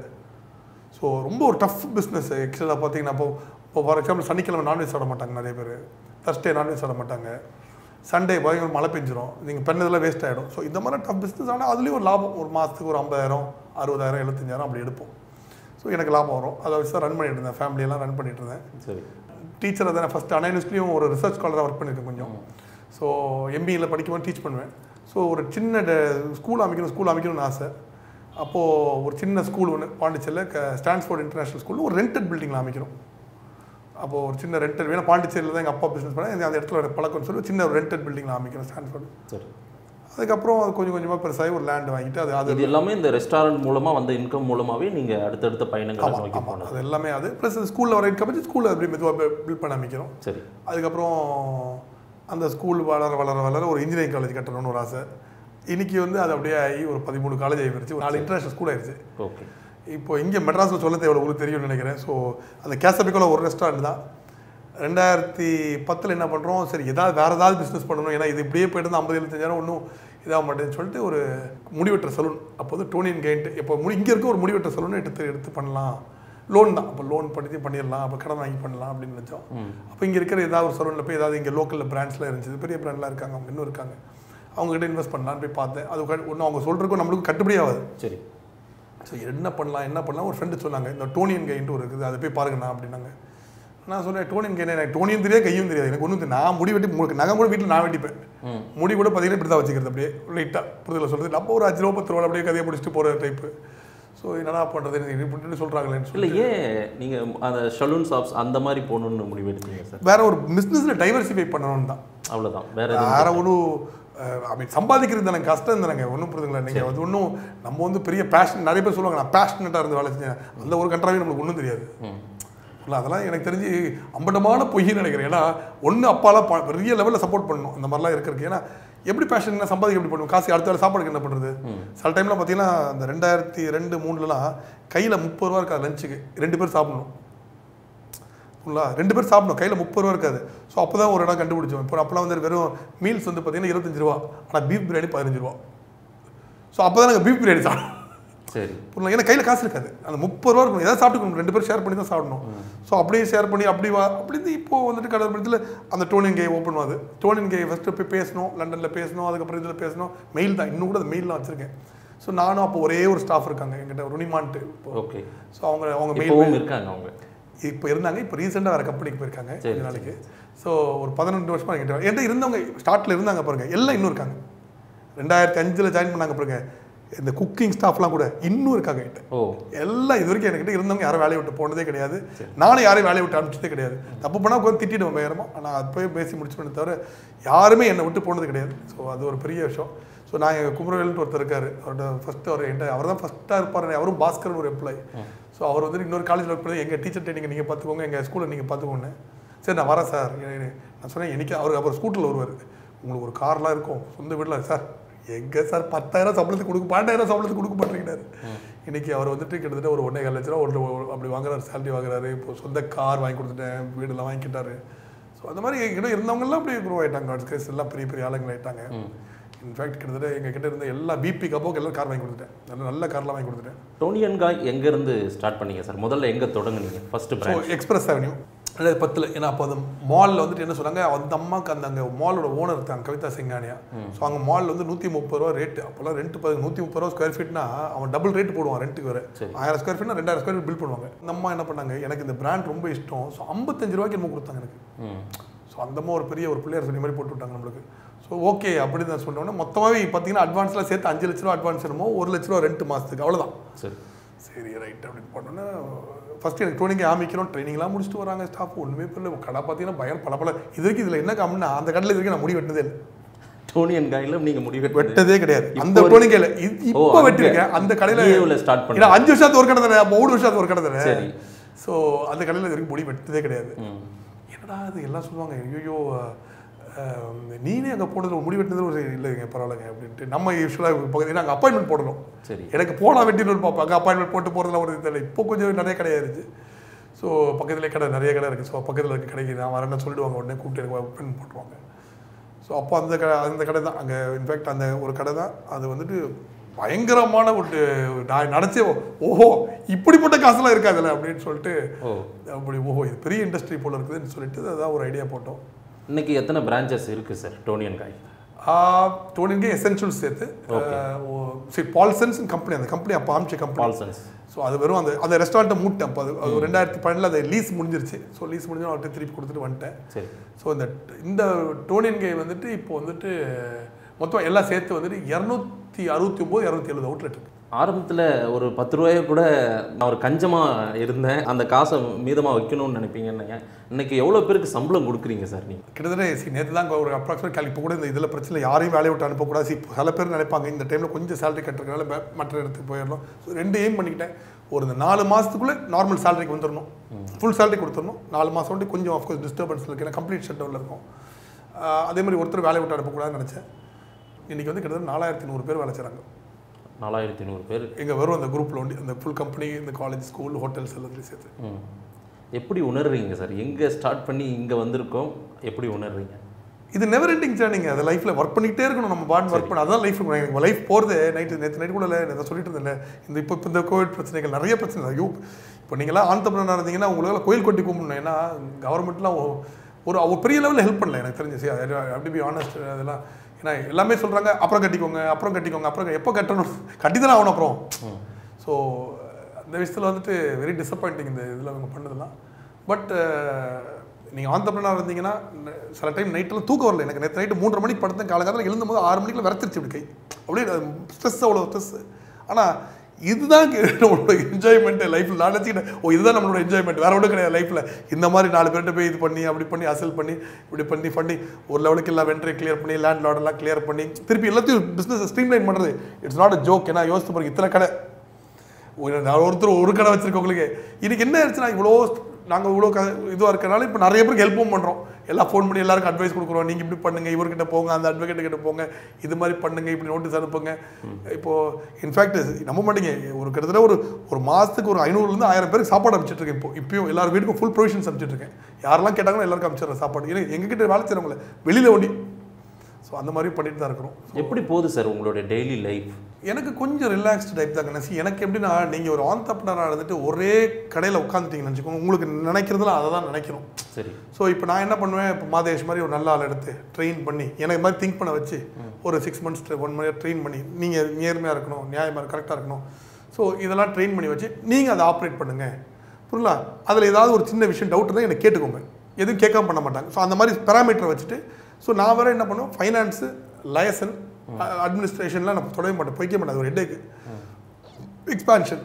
ஸோ ரொம்ப ஒரு டஃப் பிஸ்னஸ் ஆக்சுவலாக பார்த்தீங்கன்னா இப்போ இப்போ ஃபார் எக்ஸாம்பிள் சனிக்கிழமை நான்வெஜ் சாப்பிட மாட்டாங்க நிறைய பேர் தர்ஸ்டே நான்வெஜ் சாப்பிட மாட்டாங்க சண்டே பயங்கர மழை பெஞ்சிரும் நீங்கள் பண்ணதெல்லாம் வேஸ்ட் ஆகிடும் ஸோ இந்த மாதிரி டஃப் பிஸ்னஸ் ஆனால் அதுலேயும் ஒரு லாபம் ஒரு மாதத்துக்கு ஒரு ஐம்பதாயிரம் அறுபதாயிரம் எழுபத்தஞ்சாயிரம் அப்படி எடுப்போம் ஸோ எனக்கு லாபம் வரும் அதை வச்சு தான் ரன் பண்ணிட்டு இருந்தேன் ஃபேமிலியெல்லாம் ரன் பண்ணிட்டு இருந்தேன் சரி டீச்சரை தான் ஃபஸ்ட் அனாயூனிவர்ஸ்லையும் ஒரு ரிசர்ச் ஸ்காலராக ஒர்க் பண்ணியிருக்கேன் கொஞ்சம் ஸோ எம்பியில் படிக்கும்போது டீச் பண்ணுவேன் ஸோ ஒரு சின்ன ஸ்கூல் அமைக்கணும் ஸ்கூல் அமைக்கணும்னு ஆசை அப்போது ஒரு சின்ன ஸ்கூல் ஒன்று பாண்டிச்சேரியில் க ஸ்டான்ஸ்ஃபோர்ட் இன்டர்நேஷனல் ஸ்கூல் ஒரு ரெண்டட் பில்டிங்கில் அமைக்கணும் அப்போது ஒரு சின்ன ரெண்டட் வேணும் பாண்டிச்சேரியில் தான் எங்கள் அப்பா பிஸ்னஸ் பண்ணேன் அந்த இடத்துல ஒரு பழக்கம்னு சொல்லி சின்ன ஒரு ரெண்டட் பில்டிங்கில் அமைக்கணும் ஸ்டான்ஸ்ஃபோர்ட் சரி அதுக்கப்புறம் அது கொஞ்சம் கொஞ்சமாக பெருசாகி ஒரு லேண்ட் வாங்கிட்டு அது அது இது எல்லாமே இந்த ரெஸ்டாரண்ட் மூலமா வந்த இன்கம் மூலமாவே நீங்க அடுத்தடுத்த பயணங்களை ஆமாம் நோக்கி ஆமாம் போனது அது எல்லாமே அது ப்ளஸ் ஸ்கூலில் வர இன்கம் வச்சு ஸ்கூலில் அப்படி மெதுவாக பில்ட் பண்ண அமைக்கிறோம் சரி அதுக்கப்புறம் அந்த ஸ்கூல் வளர வளர வளர ஒரு இன்ஜினியரிங் காலேஜ் கட்டணும்னு ஒரு ஆசை இன்னைக்கு வந்து அது அப்படியே ஆகி ஒரு பதிமூணு காலேஜ் ஆகிடுச்சு ஒரு நாலு இன்டர்நேஷனல் ஸ்கூல் ஆயிடுச்சு ஓகே இப்போ இங்கே மெட்ராஸில் சொல்ல தேவை உங்களுக்கு தெரியும்னு நினைக்கிறேன் ஸோ அந்த கேசபிக்கோல ஒரு ரெஸ்டாரண்ட் தான் ரெண்டாயிரத்தி பத்தில் என்ன பண்ணுறோம் சரி ஏதாவது வேறு ஏதாவது பிஸ்னஸ் பண்ணணும் ஏன்னா இது இப்படியே போயிட்டு இருந்தால் ஐம்பது எழுபத்தஞ்சாயிரம் ஒன்றும் இதாக மாட்டேன்னு சொல்லிட்டு ஒரு முடிவெட்டுற சலூன் அப்போ வந்து டோனியன் கெயின்ட்டு இப்போ முடி இங்கே இருக்க ஒரு முடிவெட்டுற சலூன் எடுத்து எடுத்து பண்ணலாம் லோன் தான் அப்போ லோன் பண்ணி பண்ணிடலாம் அப்போ கடன் வாங்கி பண்ணலாம் அப்படின்னு நினச்சோம் அப்போ இங்கே இருக்கிற ஏதாவது ஒரு சலூனில் போய் ஏதாவது இங்கே லோக்கலில் பிராண்ட்ஸ்லாம் இருந்துச்சு பெரிய பிராண்ட்லாம் இருக்காங்க அவங்க இன்னும் இருக்காங்க அவங்ககிட்ட இன்வெஸ்ட் பண்ணலான்னு போய் பார்த்தேன் அது ஒன்றும் அவங்க சொல்கிறதுக்கும் நம்மளுக்கும் கட்டுப்படி ஆகாது சரி ஸோ என்ன பண்ணலாம் என்ன பண்ணலாம் ஒரு ஃப்ரெண்டு சொன்னாங்க இந்த டோனியன் கைன்ட்டு ஒரு இருக்குது அதை போய் பாருங்கண்ணா அப்படின்னாங்க நான் சொன்னேன் டோனியன் கை எனக்கு டோனியும் தெரியாது கையும் தெரியாது எனக்கு ஒன்றும் நான் முடி வெட்டி உங்களுக்கு நகை கூட வீட்டில் நான் வெட்டிப்பேன் ம் முடி கூட பார்த்தீங்கன்னா இப்படி தான் வச்சுக்கிறது அப்படியே லைட்டாக புரிதல சொல்கிறது நம்ம ஒரு அஞ்சு ரூபா பத்து ரூபா அப்படியே கதையை முடிச்சுட்டு போகிற டைப்பு ஸோ என்னடா பண்ணுறது எனக்கு இப்படின்னு சொல்கிறாங்களேன்னு சொல்லி இல்லை ஏன் நீங்க அந்த ஷலூன் ஷாப்ஸ் அந்த மாதிரி போகணும்னு முடிவு எடுத்தீங்க சார் வேற ஒரு பிஸ்னஸில் டைவர்சிஃபை பண்ணணும்னு தான் அவ்வளவுதான் வேற எதுவும் வேற ஒன்றும் ஐ மீன் சம்பாதிக்கிறது தானே கஷ்டம் தானேங்க ஒன்றும் புரியுதுங்களா நீங்கள் அது ஒன்றும் நம்ம வந்து பெரிய பேஷன் நிறைய பேர் சொல்லுவாங்க நான் பேஷனட்டாக இருந்து வேலை செஞ்சேன் அந்த ஒரு கண்ட்ராவே நம்மளுக்கு ஒன்றும் தெரியாது ம் இல்லை அதெல்லாம் எனக்கு தெரிஞ்சு அம்பட்டமான பொய்ன்னு நினைக்கிறேன் ஏன்னா ஒன்று அப்பாலாம் ப- பெரிய லெவலில் சப்போர்ட் பண்ணணும் அந்த மாதிரிலாம் இருக்கிறதுக்கு ஏன்னா எப்படி பேஷன் என்ன சம்பாதிக்க எப்படி பண்ணுவோம் காசு அடுத்த வேலை சாப்பாடுக்கு என்ன பண்ணுறது சில டைமில் பார்த்தீங்கன்னா அந்த ரெண்டாயிரத்தி ரெண்டு மூணுலலாம் கையில் முப்பது ரூபா இருக்காது லஞ்சுக்கு ரெண்டு பேர் சாப்பிடணும் ஃபுல்லா ரெண்டு பேர் சாப்பிடணும் கையில் முப்பது ரூபா இருக்காது ஸோ அப்போ தான் ஒரு இடம் கண்டுபிடிச்சோம் இப்போ அப்போலாம் வந்து வெறும் மீல்ஸ் வந்து பார்த்தீங்கன்னா இருபத்தஞ்சு ரூபா ஆனால் பீஃப் பிரியாணி பதினஞ்சு ரூபா ஸோ அப்போ தான் நாங்கள் பீஃப் பிரியாணி சாப்பிட்டோம் சரி புரியல ஏன்னா கையில் காசு இருக்காது அந்த முப்பது ரூபா இருக்கும் ஏதாவது சாப்பிட்டுக்கணும் ரெண்டு பேரும் ஷேர் பண்ணி தான் சாப்பிடணும் ஸோ அப்படியே ஷேர் பண்ணி அப்படி வா அப்படி இருந்து இப்போ வந்துட்டு கடல் படத்தில் அந்த டோனின் கே ஓப்பன் ஆகுது டோனின் கே ஃபஸ்ட்டு போய் பேசணும் லண்டனில் பேசணும் அதுக்கப்புறம் இதில் பேசணும் மெயில் தான் இன்னும் கூட அந்த மெயிலாம் வச்சிருக்கேன் ஸோ நானும் அப்போ ஒரே ஒரு ஸ்டாஃப் இருக்காங்க எங்கிட்ட ருணிமான்ட்டு ஓகே ஸோ அவங்க அவங்க மெயில் இப்போவும் இருக்காங்க அவங்க இப்போ இருந்தாங்க இப்போ ரீசெண்டாக வேறு கம்பெனிக்கு போயிருக்காங்க சரி, கொஞ்ச நாளைக்கு ஸோ ஒரு பதினெண்டு வருஷமா என்கிட்ட என்கிட்ட இருந்தவங்க ஸ்டார்ட்ல இருந்தாங்க பாருங்க எல்லாம் இன்னும் இருக்காங்க ரெண்டாயிரத்தி அஞ்சில் ஜாயின் பண்ணாங்க பாருங்க இந்த குக்கிங் ஸ்டாஃப்லாம் கூட இன்னும் இருக்காங்க என்கிட்ட ஓ எல்லாம் இது வரைக்கும் என்கிட்ட இருந்தவங்க யாரும் வேலையை விட்டு போனதே கிடையாது நானும் யாரையும் வேலையை விட்டு அனுப்பிச்சதே கிடையாது தப்பு பண்ணால் கொஞ்சம் திட்டிடுவேன் பயங்கரமாக ஆனால் அது போய் பேசி முடிச்சுப்பேனே தவிர யாருமே என்னை விட்டு போனது கிடையாது ஸோ அது ஒரு பெரிய விஷயம் ஸோ நான் எங்கள் குமரவேல்னு ஒருத்தர் இருக்காரு அவரோட ஃபஸ்ட்டு அவர் என்கிட்ட அவர் தான் ஃபஸ்ட்டாக இருப்பார் அவரும் பாஸ்கர்னு ஒரு எம்ப்ளாய் ஸோ அவர் வந்து இன்னொரு காலேஜில் ஒர்க் பண்ணி எங்கள் டீச்சர் ட்ரைனிங் நீங்கள் பார்த்துக்கோங்க எங்கள் ஸ்கூலில் நீங்கள் பார்த்துக்கோங்க சரி நான் வரேன் சார் நான் சொன்னேன் எனக்கு அவர் அப்புறம் ஸ்கூட்டரில் வருவார் உங்களுக்கு ஒரு கார்லாம் இருக்கும் சொந்த வீட்டில் சார் எங்கே சார் பத்தாயிரம் சம்பளத்துக்கு கொடுக்க பன்னெண்டாயிரம் சம்பளத்துக்கு கொடுக்க மாட்டேங்கிறாரு இன்னைக்கு அவர் வந்துட்டு கிட்டத்தட்ட ஒரு ஒன்றே கால் லட்ச ரூபா ஒன்று ஒரு- அப்படி வாங்குறாரு சேலரி வாங்குறாரு இப்போ சொந்த கார் வாங்கி கொடுத்துட்டேன் வீடெல்லாம் வாங்கிக்கிட்டாரு ஸோ அந்த மாதிரி எங்கிட்ட இருந்தவங்கெல்லாம் அப்படியே குரோ ஆயிட்டாங்க அடுத்த எல்லாம் பெரிய பெரிய ஆளுங்க ஆயிட்டாங்க இன்ஃபேக்ட் கிட்டத்தட்ட எங்கள் கிட்ட இருந்த எல்லா பிபி கப்போக்கு எல்லாம் கார் வாங்கி கொடுத்துட்டேன் நல்ல நல்ல கார்லாம் வாங்கி கொடுத்துட்டேன் டோனியன் காய் எங்கேருந்து ஸ்டார்ட் பண்ணீங்க சார் முதல்ல எங்கே தொடங்குனீங்க first so branch Express Avenue ரெண்டாயிரத்தி பத்தில் ஏன்னா அப்போ அந்த மாலில் வந்துட்டு என்ன சொன்னாங்க அந்த அம்மாவுக்கு அந்த அங்கே மாலோட ஓனர் இருக்காங்க கவிதா சிங்கானியா ஸோ அங்கே மாலில் வந்து நூற்றி முப்பது ரூபா ரேட்டு அப்போல்லாம் ரெண்ட் பதி நூற்றி முப்பது ரூபா ஸ்கொயர் ஃபீட்னா அவன் டபுள் ரேட் போடுவான் ரெண்ட்டுக்கு வேறு சரி. ஆயிரம் ஸ்கொயர் ஃபீட்னா ரெண்டாயிரம் ஸ்கொயர் ஃபீட் பில் பண்ணுவாங்க இந்த அம்மா என்ன பண்ணாங்க எனக்கு இந்த பிராண்ட் ரொம்ப இஷ்டம் ஸோ ஐம்பத்தஞ்சு ரூபாய்க்கு என்னமோ கொடுத்தாங்க எனக்கு ம் ஸோ அந்த அம்மா ஒரு பெரிய ஒரு பிள்ளையார் சொல்லி மாதிரி போட்டு விட்டாங்க நம்மளுக்கு ஸோ ஓகே அப்படி தான் சொன்னோன்னே மொத்தமாகவே பார்த்தீங்கன்னா அட்வான்ஸ்லாம் சேர்த்து அஞ்சு லட்ச ரூபா அட்வான்ஸ் என்னமோ ஒரு லட்ச ரூபா ரெண்ட் மாதத்துக்கு அவ்வளோதான் சரி சரி ரைட் அப்படின்னு பண்ணோன்னே ஃபஸ்ட்டு எனக்கு ட்ரோனிங் ஆரம்பிக்கிறோம் ட்ரைனிங்லாம் முடிச்சுட்டு வராங்க ஸ்டாஃப் ஒன்றுமே புரியல கடை பார்த்தீங்கன்னா பயங்கர பல பல இது வரைக்கும் இதில் என்ன காமன்னா அந்த கடையில் இது வரைக்கும் நான் முடி வெட்டினதே இல்லை டோனியன் காயில நீங்க முடிவு வெட்டதே கிடையாது அந்த ஒரு- ட்ரோனிங் இல்லை ஓ, இப்போ அங்க. வெட்டிருக்கேன் அந்த கடையில் EAU ஸ்டார்ட் பண்ண ஏன்னா அஞ்சு வருஷத்துக்கு ஒரு கடை தானே மூணு வருஷத்துக்கு ஒரு கடை தானே சரி. ஸோ அந்த கடையில் இது வரைக்கும் முடி வெட்டதே கிடையாது ம் என்னடா அது எல்லாம் சொல்லுவாங்க ஐயோ நீனே அங்கே போனது முடி வெட்டினது ஒரு இல்லைங்க பரவாயில்லைங்க அப்படின்ட்டு நம்ம யூஸ்வலாக ஏன்னா அங்கே அப்பாயின்மெண்ட் போடணும் சரி எனக்கு போனா வெட்டினு பார்ப்போம் அங்கே அப்பாயின்மெண்ட் போட்டு போகிறதுல ஒரு இது இல்லை இப்போ கொஞ்சம் நிறைய கடை இருந்துச்சு ஸோ பக்கத்துலேயே கடை நிறைய கடை இருக்குது ஸோ பக்கத்தில் இருக்க கடைக்கு நான் வரேன்னு சொல்லிடுவாங்க உடனே கூப்பிட்டு எனக்கு அப்பாயின்மெண்ட் போட்டுருவாங்க ஸோ அப்போ அந்த கடை அந்த கடை தான் அங்கே இன்ஃபேக்ட் அந்த ஒரு கடை தான் அது வந்துட்டு பயங்கரமான ஒரு நான் நினச்சே ஓஹோ இப்படிப்பட்ட காசுலாம் இருக்காதுல்ல அப்படின்னு சொல்லிட்டு ஓ அப்படி ஓஹோ இது பெரிய இண்டஸ்ட்ரி போல இருக்குதுன்னு சொல்லிட்டு அதான் ஒரு ஐடியா போட்டோம் இன்னைக்கு எத்தனை பிரான்ச்சஸ் இருக்கு சார் டோனியன் காய் டோனிங்கே எசென்ஷியல்ஸ் சேர்த்து ஆஹ், ஓ- சரி பால்சன்ஸ் கம்பெனி அந்த கம்பெனி அப்போ ஆரம்பிச்ச கம்பெனி பால்சன்ஸ் ஸோ அது வெறும் அந்த அந்த ரெஸ்டாரண்ட்டை மூட்டேன் அப்போ அது அது ரெண்டாயிரத்தி பன்னெண்டில் அது லீஸ் முடிஞ்சிருச்சு ஸோ லீஸ் முடிஞ்சு அவர்கிட்ட திருப்பி கொடுத்துட்டு வந்துட்டேன் சரி ஸோ இந்த இந்த டோனியன் கை வந்துட்டு இப்போ வந்துட்டு மொத்தம் எல்லாம் சேர்த்து வந்துட்டு இரநூத்தி அறுபத்தி ஒம்பது இரநூத்தி எழுபது அவுட்லெட் இருக்கு ஆரம்பத்தில் ஒரு பத்து ரூபாயை கூட நான் ஒரு கஞ்சமாக இருந்தேன் அந்த காசை மீதமாக வைக்கணும்னு நினைப்பீங்கன்னு இன்னைக்கு எவ்வளோ பேருக்கு சம்பளம் கொடுக்குறீங்க சார் நீங்கள் கிட்டத்தட்ட சி நேற்று தான் ஒரு அப்ராக்சிமேட் இப்போ கூட இந்த இதில் பிரச்சனை இல்லை, யாரையும் வேலையை விட்டு அனுப்பக்கூடாது சி சில பேர் நினைப்பாங்க இந்த டைமில் கொஞ்சம் சேலரி கட்டுறதுனால பே- மற்ற இடத்துக்கு போயிடலாம் ஸோ ரெண்டு எய்ம் பண்ணிக்கிட்டேன் ஒரு இந்த நாலு மாதத்துக்குள்ளே நார்மல் சேலரிக்கு வந்துடணும் ஃபுல் சேலரி கொடுத்துடணும் நாலு மாதம் வந்து கொஞ்சம் ஆஃப்கோர்ஸ் டிஸ்டர்பன்ஸ் இருக்கு ஏன்னா கம்ப்ளீட் ஷட் டவுனில் இருக்கும் ஆஹ் அதே மாதிரி ஒருத்தர் வேலையை விட்டு அனுப்பக்கூடாதுன்னு நினச்சேன் இன்றைக்கி வந்து கிட்டத்தட்ட நாலாயிரத்தி நூறு பேர் வேலை செய்கிறாங்க நாலாயிரத்தி நூறு பேர் எங்கள் வெறும் அந்த குரூப்பில் ஒண்டி அந்த ஃபுல் கம்பெனி இந்த காலேஜ் ஸ்கூல் ஹோட்டல்ஸ் எல்லாத்துலேயும் சேர்த்து ம் எப்படி உணர்றீங்க சார் எங்கே ஸ்டார்ட் பண்ணி இங்கே வந்திருக்கோம் எப்படி உணர்றீங்க இது நெவர் எண்டிங் ஜேர்னிங்க அது லைஃப்பில் ஒர்க் பண்ணிக்கிட்டே இருக்கணும் நம்ம பாண்ட் ஒர்க் பண்ண அதான் லைஃப் எனக்கு லைஃப் போகிறது நைட்டு நேற்று நைட் கூட இல்லை நான் சொல்லிட்டு இருந்தேன் இந்த இப்போ இப்போ இந்த கோவிட் பிரச்சனைகள் நிறைய பிரச்சனை ஐயோ இப்போ நீங்களாம் ஆந்தப்பனாக இருந்தீங்கன்னா உங்களுக்கு கோயில் கொட்டி கும்பிடணும் ஏன்னா கவர்மெண்ட்லாம் ஒ- ஒரு ஒரு பெரிய லெவலில் ஹெல்ப் பண்ணல எனக்கு தெரிஞ்சு சரி அப்படி பி ஆனஸ்ட் அதெல்லாம் ஏன்னா எல்லாமே சொல்கிறாங்க அப்புறம் கட்டிக்கோங்க அப்புறம் கட்டிக்கோங்க அப்புறம் எப்போ கட்டணும் கட்டி தானே ஆகணும் அப்புறம் ஸோ அந்த விஷயத்தில் வந்துட்டு வெரி டிசப்பாயிண்டிங் இந்த இதில் அவங்க பண்ணதெல்லாம் பட் நீங்கள் ஆந்தப்பனாக இருந்தீங்கன்னா ந- சில டைம் நைட்டெல்லாம் தூக்கம் வரல எனக்கு நேற்று நைட்டு மூன்றரை மணிக்கு படுத்தேன் காலங்காலத்தில் எழுந்தும்போது ஆறு மணிக்குள்ள விரத்திருச்சு இப்படி கை அப்படியே ஸ்ட்ரெஸ் அவ்வளோ ஸ்ட்ரெஸ் ஆனால் இதுதான் கே- நம்மளோட என்ஜாய்மெண்ட் லைஃப்பில் நான் நினச்சிக்கிட்டேன் ஓ இதுதான் நம்மளோட என்ஜாய்மெண்ட் வேற ஒன்றும் கிடையாது லைஃப்பில் இந்த மாதிரி நாலு பேர்கிட்ட போய் இது பண்ணி அப்படி பண்ணி அசல் பண்ணி இப்படி பண்ணி பண்ணி ஒரு லெவலுக்கு எல்லாம் வென்ட்ரி கிளியர் பண்ணி லேண்ட் லாடெல்லாம் கிளியர் பண்ணி திருப்பி எல்லாத்தையும் பிஸ்னஸ் ஸ்ட்ரீம்லைன் பண்ணுறது இட்ஸ் நாட் அ ஜோக் ஏன்னா யோசித்து பாருங்க இத்தனை கடை ஒரு நான் ஒருத்தர் ஒரு கடை வச்சிருக்கவங்களுக்கு இன்னைக்கு என்ன ஆயிடுச்சுன்னா இவ்வளோ நாங்கள் இவ்வளோ க இதுவாக இருக்கனால இப்போ நிறைய பேருக்கு ஹெல்ப்பும் பண்ணுறோம் எல்லாம் ஃபோன் பண்ணி எல்லாருக்கும் அட்வைஸ் கொடுக்குறோம் நீங்கள் இப்படி பண்ணுங்க இவர்கிட்ட போங்க அந்த அட்வொகேட் கிட்ட போங்க இது மாதிரி பண்ணுங்க இப்படி நோட்டீஸ் அனுப்புங்க இப்போ இன்ஃபேக்ட் நம்ப மாட்டீங்க ஒரு கிட்டத்தட்ட ஒரு ஒரு மாதத்துக்கு ஒரு ஐநூறுலேருந்து ஆயிரம் பேருக்கு சாப்பாடு அனுப்பிச்சிட்டு இருக்கேன் இப்போ இப்பயும் எல்லார் வீட்டுக்கும் ஃபுல் ப்ரொவிஷன்ஸ் அனுப்பிச்சிட்டு இருக்கேன் யாரெல்லாம் கேட்டாங்களோ எல்லாருக்கும் அனுப்பிச்சிடுறேன் சாப்பாடு ஏன்னா எங்ககிட்ட வேலை செய்கிறவங்கள வெளியில் ஒண்டி ஸோ அந்த மாதிரி பண்ணிட்டு தான் இருக்கிறோம் எப்படி போகுது சார் உங்களுடைய டெய்லி லைஃப் எனக்கு கொஞ்சம் ரிலாக்ஸ்டு டைப் தாங்க நசி எனக்கு எப்படின்னா நீங்கள் ஒரு ஆந்தப்பனராக இருந்துட்டு ஒரே கடையில் உட்காந்துட்டீங்கன்னு வச்சுக்கோங்க உங்களுக்கு நினைக்கிறதுலாம் அதை தான் நினைக்கிறோம் சரி ஸோ இப்போ நான் என்ன பண்ணுவேன் இப்போ மாதேஷ் மாதிரி ஒரு நல்ல ஆள் எடுத்து ட்ரெயின் பண்ணி எனக்கு மாதிரி திங்க் பண்ண வச்சு ஒரு six months one month train பண்ணி நீங்கள் நேர்மையாக இருக்கணும் நியாயமாக கரெக்டாக இருக்கணும் ஸோ இதெல்லாம் ட்ரெயின் பண்ணி வச்சு நீங்கள் அதை ஆப்ரேட் பண்ணுங்கள் புரியல அதில் ஏதாவது ஒரு சின்ன விஷயம் டவுட் இருந்தால் எனக்கு கேட்டுக்கோங்க எதுவும் கேட்காம பண்ண மாட்டாங்க ஸோ அந்த மாதிரி பேராமீட்டரை வச்சுட்டு ஸோ நான் வேற என்ன பண்ணுவேன் ஃபைனான்ஸு லயசன் அட்மினிஸ்ட்ரேஷன்லாம் நான் தொடவே மாட்டேன் போய்க்க மாட்டேன் அது ஒரு ஹெட்டேக்கு எக்ஸ்பான்ஷன்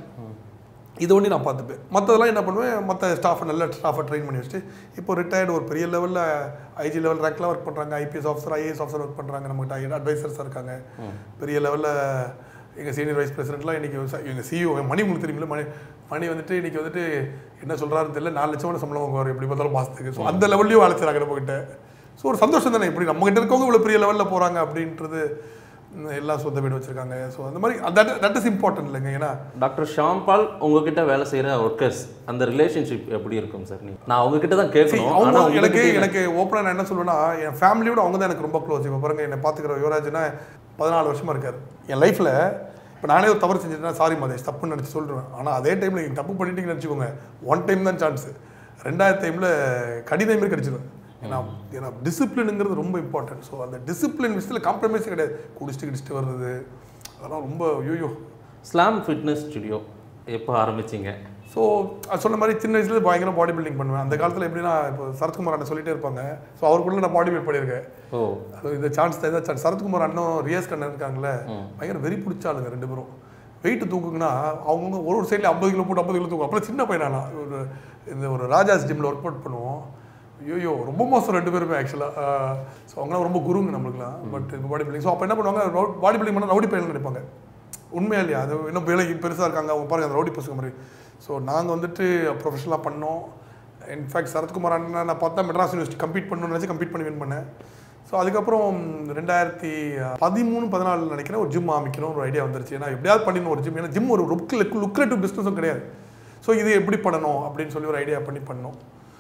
இது ஒன்று நான் பார்த்துப்பேன் மற்றதெல்லாம் என்ன பண்ணுவேன் மற்ற ஸ்டாஃபை நல்ல ஸ்டாஃபை ட்ரெயின் பண்ணி வச்சுட்டு இப்போ ரிட்டையர்டு ஒரு பெரிய லெவலில் ஐஜி லெவல் ரேங்க்லாம் ஒர்க் பண்ணுறாங்க IPS officer IAS officer work பண்ணுறாங்க நம்மகிட்ட அட்வைசர்ஸாக இருக்காங்க பெரிய லெவலில் எங்கள் சீனியர் வைஸ் பிரசிடென்ட்லாம் இன்றைக்கி எங்கள் சிஇஓ மணி உங்களுக்கு தெரியுமில்ல மணி மணி வந்துட்டு இன்றைக்கி வந்துட்டு என்ன சொல்கிறாருன்னு தெரியல நாலு லட்சம் சம்பளம் வாங்குவார் எப்படி பார்த்தாலும் மாதத்துக்கு ஸோ அந்த லெவல்லையும் வேலை செய்கிறாங்க நம்மகிட்ட ஸோ ஒரு சந்தோஷம் தானே இப்படி நம்மகிட்ட இருக்கவங்க இவ்வளோ பெரிய லெவலில் போகிறாங்க அப்படின்றது ம், எல்லாம் சொந்த வீடு வச்சுருக்காங்க ஸோ அந்த மாதிரி தட் தட் இஸ் இம்பார்ட்டன்ட் இல்லைங்க ஏன்னா டாக்டர் ஷாம்பால் உங்ககிட்ட வேலை செய்கிற ஒர்க்கர்ஸ் அந்த ரிலேஷன்ஷிப் எப்படி இருக்கும் சார் நீ நான் உங்ககிட்ட தான் See, கேட்கணும் அவங்க ஆனா எனக்கு உங்ககிட்ட எனக்கு ஓப்பனாக நான் என்ன சொல்லுவேன்னா என் ஃபேமிலியோட அவங்க தான் எனக்கு ரொம்ப க்ளோஸ் இப்போ பாருங்க என்னை பார்த்துக்கிற யுவராஜ்னா பதினாலு வருஷமா இருக்காரு என் லைஃப்பில் இப்போ நானே ஒரு தவறு செஞ்சுட்டேன்னா சாரி மதேஷ் தப்புன்னு நினச்சி சொல்லிடுவேன் ஆனால் அதே டைமில் நீங்கள் தப்பு பண்ணிட்டீங்கன்னு நினச்சிக்கோங்க ஒன் டைம் தான் சான்ஸ் ரெண்டாயிரத்தி ஐமில் கடிதம் மாதிரி கடிச்சிடுவேன் ஏன்னா ஏன்னா டிசிப்ளினுங்கிறது ரொம்ப இம்பார்ட்டன்ட் ஸோ அந்த டிசிப்ளின் விஷயத்தில் காம்ப்ரமைஸே கிடையாது குடிச்சிட்டு கிடிச்சிட்டு வர்றது அதெல்லாம் ரொம்ப ஐயோ ஸ்லாம் ஃபிட்னஸ் ஸ்டுடியோ எப்போ ஆரம்பிச்சீங்க ஸோ சொன்ன மாதிரி சின்ன வயசுல பயங்கர பாடி பில்டிங் பண்ணுவேன் அந்த காலத்தில் எப்படின்னா இப்போ சரத்குமார் அண்ணன் சொல்லிட்டே இருப்பாங்க ஸோ அவருக்குள்ள நான் பாடி பில்ட் பண்ணியிருக்கேன் ஓ அது இந்த சான்ஸ் தான் இதான் சான்ஸ் சரத்குமார் அண்ணன் ரியாஸ் கண்ணன் இருக்காங்களே பயங்கர வெறி பிடிச்ச ஆளுங்க ரெண்டு பேரும் வெயிட் தூக்குங்கன்னா அவங்கவுங்க ஒரு ஒரு சைடில் ஐம்பது கிலோ போட்டு ஐம்பது கிலோ தூக்கும் அப்புறம் சின்ன பையனா ஒரு இந்த ஒரு ராஜாஸ் ஜிம்மில் ஒர்க் அவுட் பண்ணுவோம் ஐயோ ரொம்ப மோசம் ரெண்டு பேருமே ஆக்சுவலாக ஸோ அவங்களாம் ரொம்ப குருங்க நம்மளுக்குலாம் பட் இப்போ பாடி பில்டிங் ஸோ அப்போ என்ன பண்ணுவாங்க பாடி பில்டிங் பண்ணால் ரவுடி பையன் நினைப்பாங்க உண்மையா இல்லையா அது இன்னும் விலை பெருசாக இருக்காங்க அவங்க பாருங்க அந்த ரவுடி பசங்க மாதிரி ஸோ நாங்கள் வந்துட்டு ப்ரொஃபஷனலாக பண்ணோம் இன்ஃபேக்ட் சரத்குமார் அண்ணன் நான் பார்த்தா மெட்ராஸ் யூனிவர்சிட்டி கம்ப்ளீட் பண்ணணும்னு நினச்சி கம்ப்ளீட் பண்ணி வின் பண்ணேன் ஸோ அதுக்கப்புறம் ரெண்டாயிரத்தி பதிமூணு பதினாலு நினைக்கிறேன் ஒரு ஜிம் ஆரம்பிக்கணும் ஒரு ஐடியா வந்துருச்சு ஏன்னா எப்படியாவது பண்ணிடணும் ஒரு ஜிம் ஏன்னா ஜிம் ஒரு லுக் லுக்ரேட்டிவ் பிஸ்னஸும் கிடையாது ஸோ இது எப்படி பண்ணணும் அப்படின்னு சொல்லி ஒரு ஐடியா பண்ணி பண்ணோம்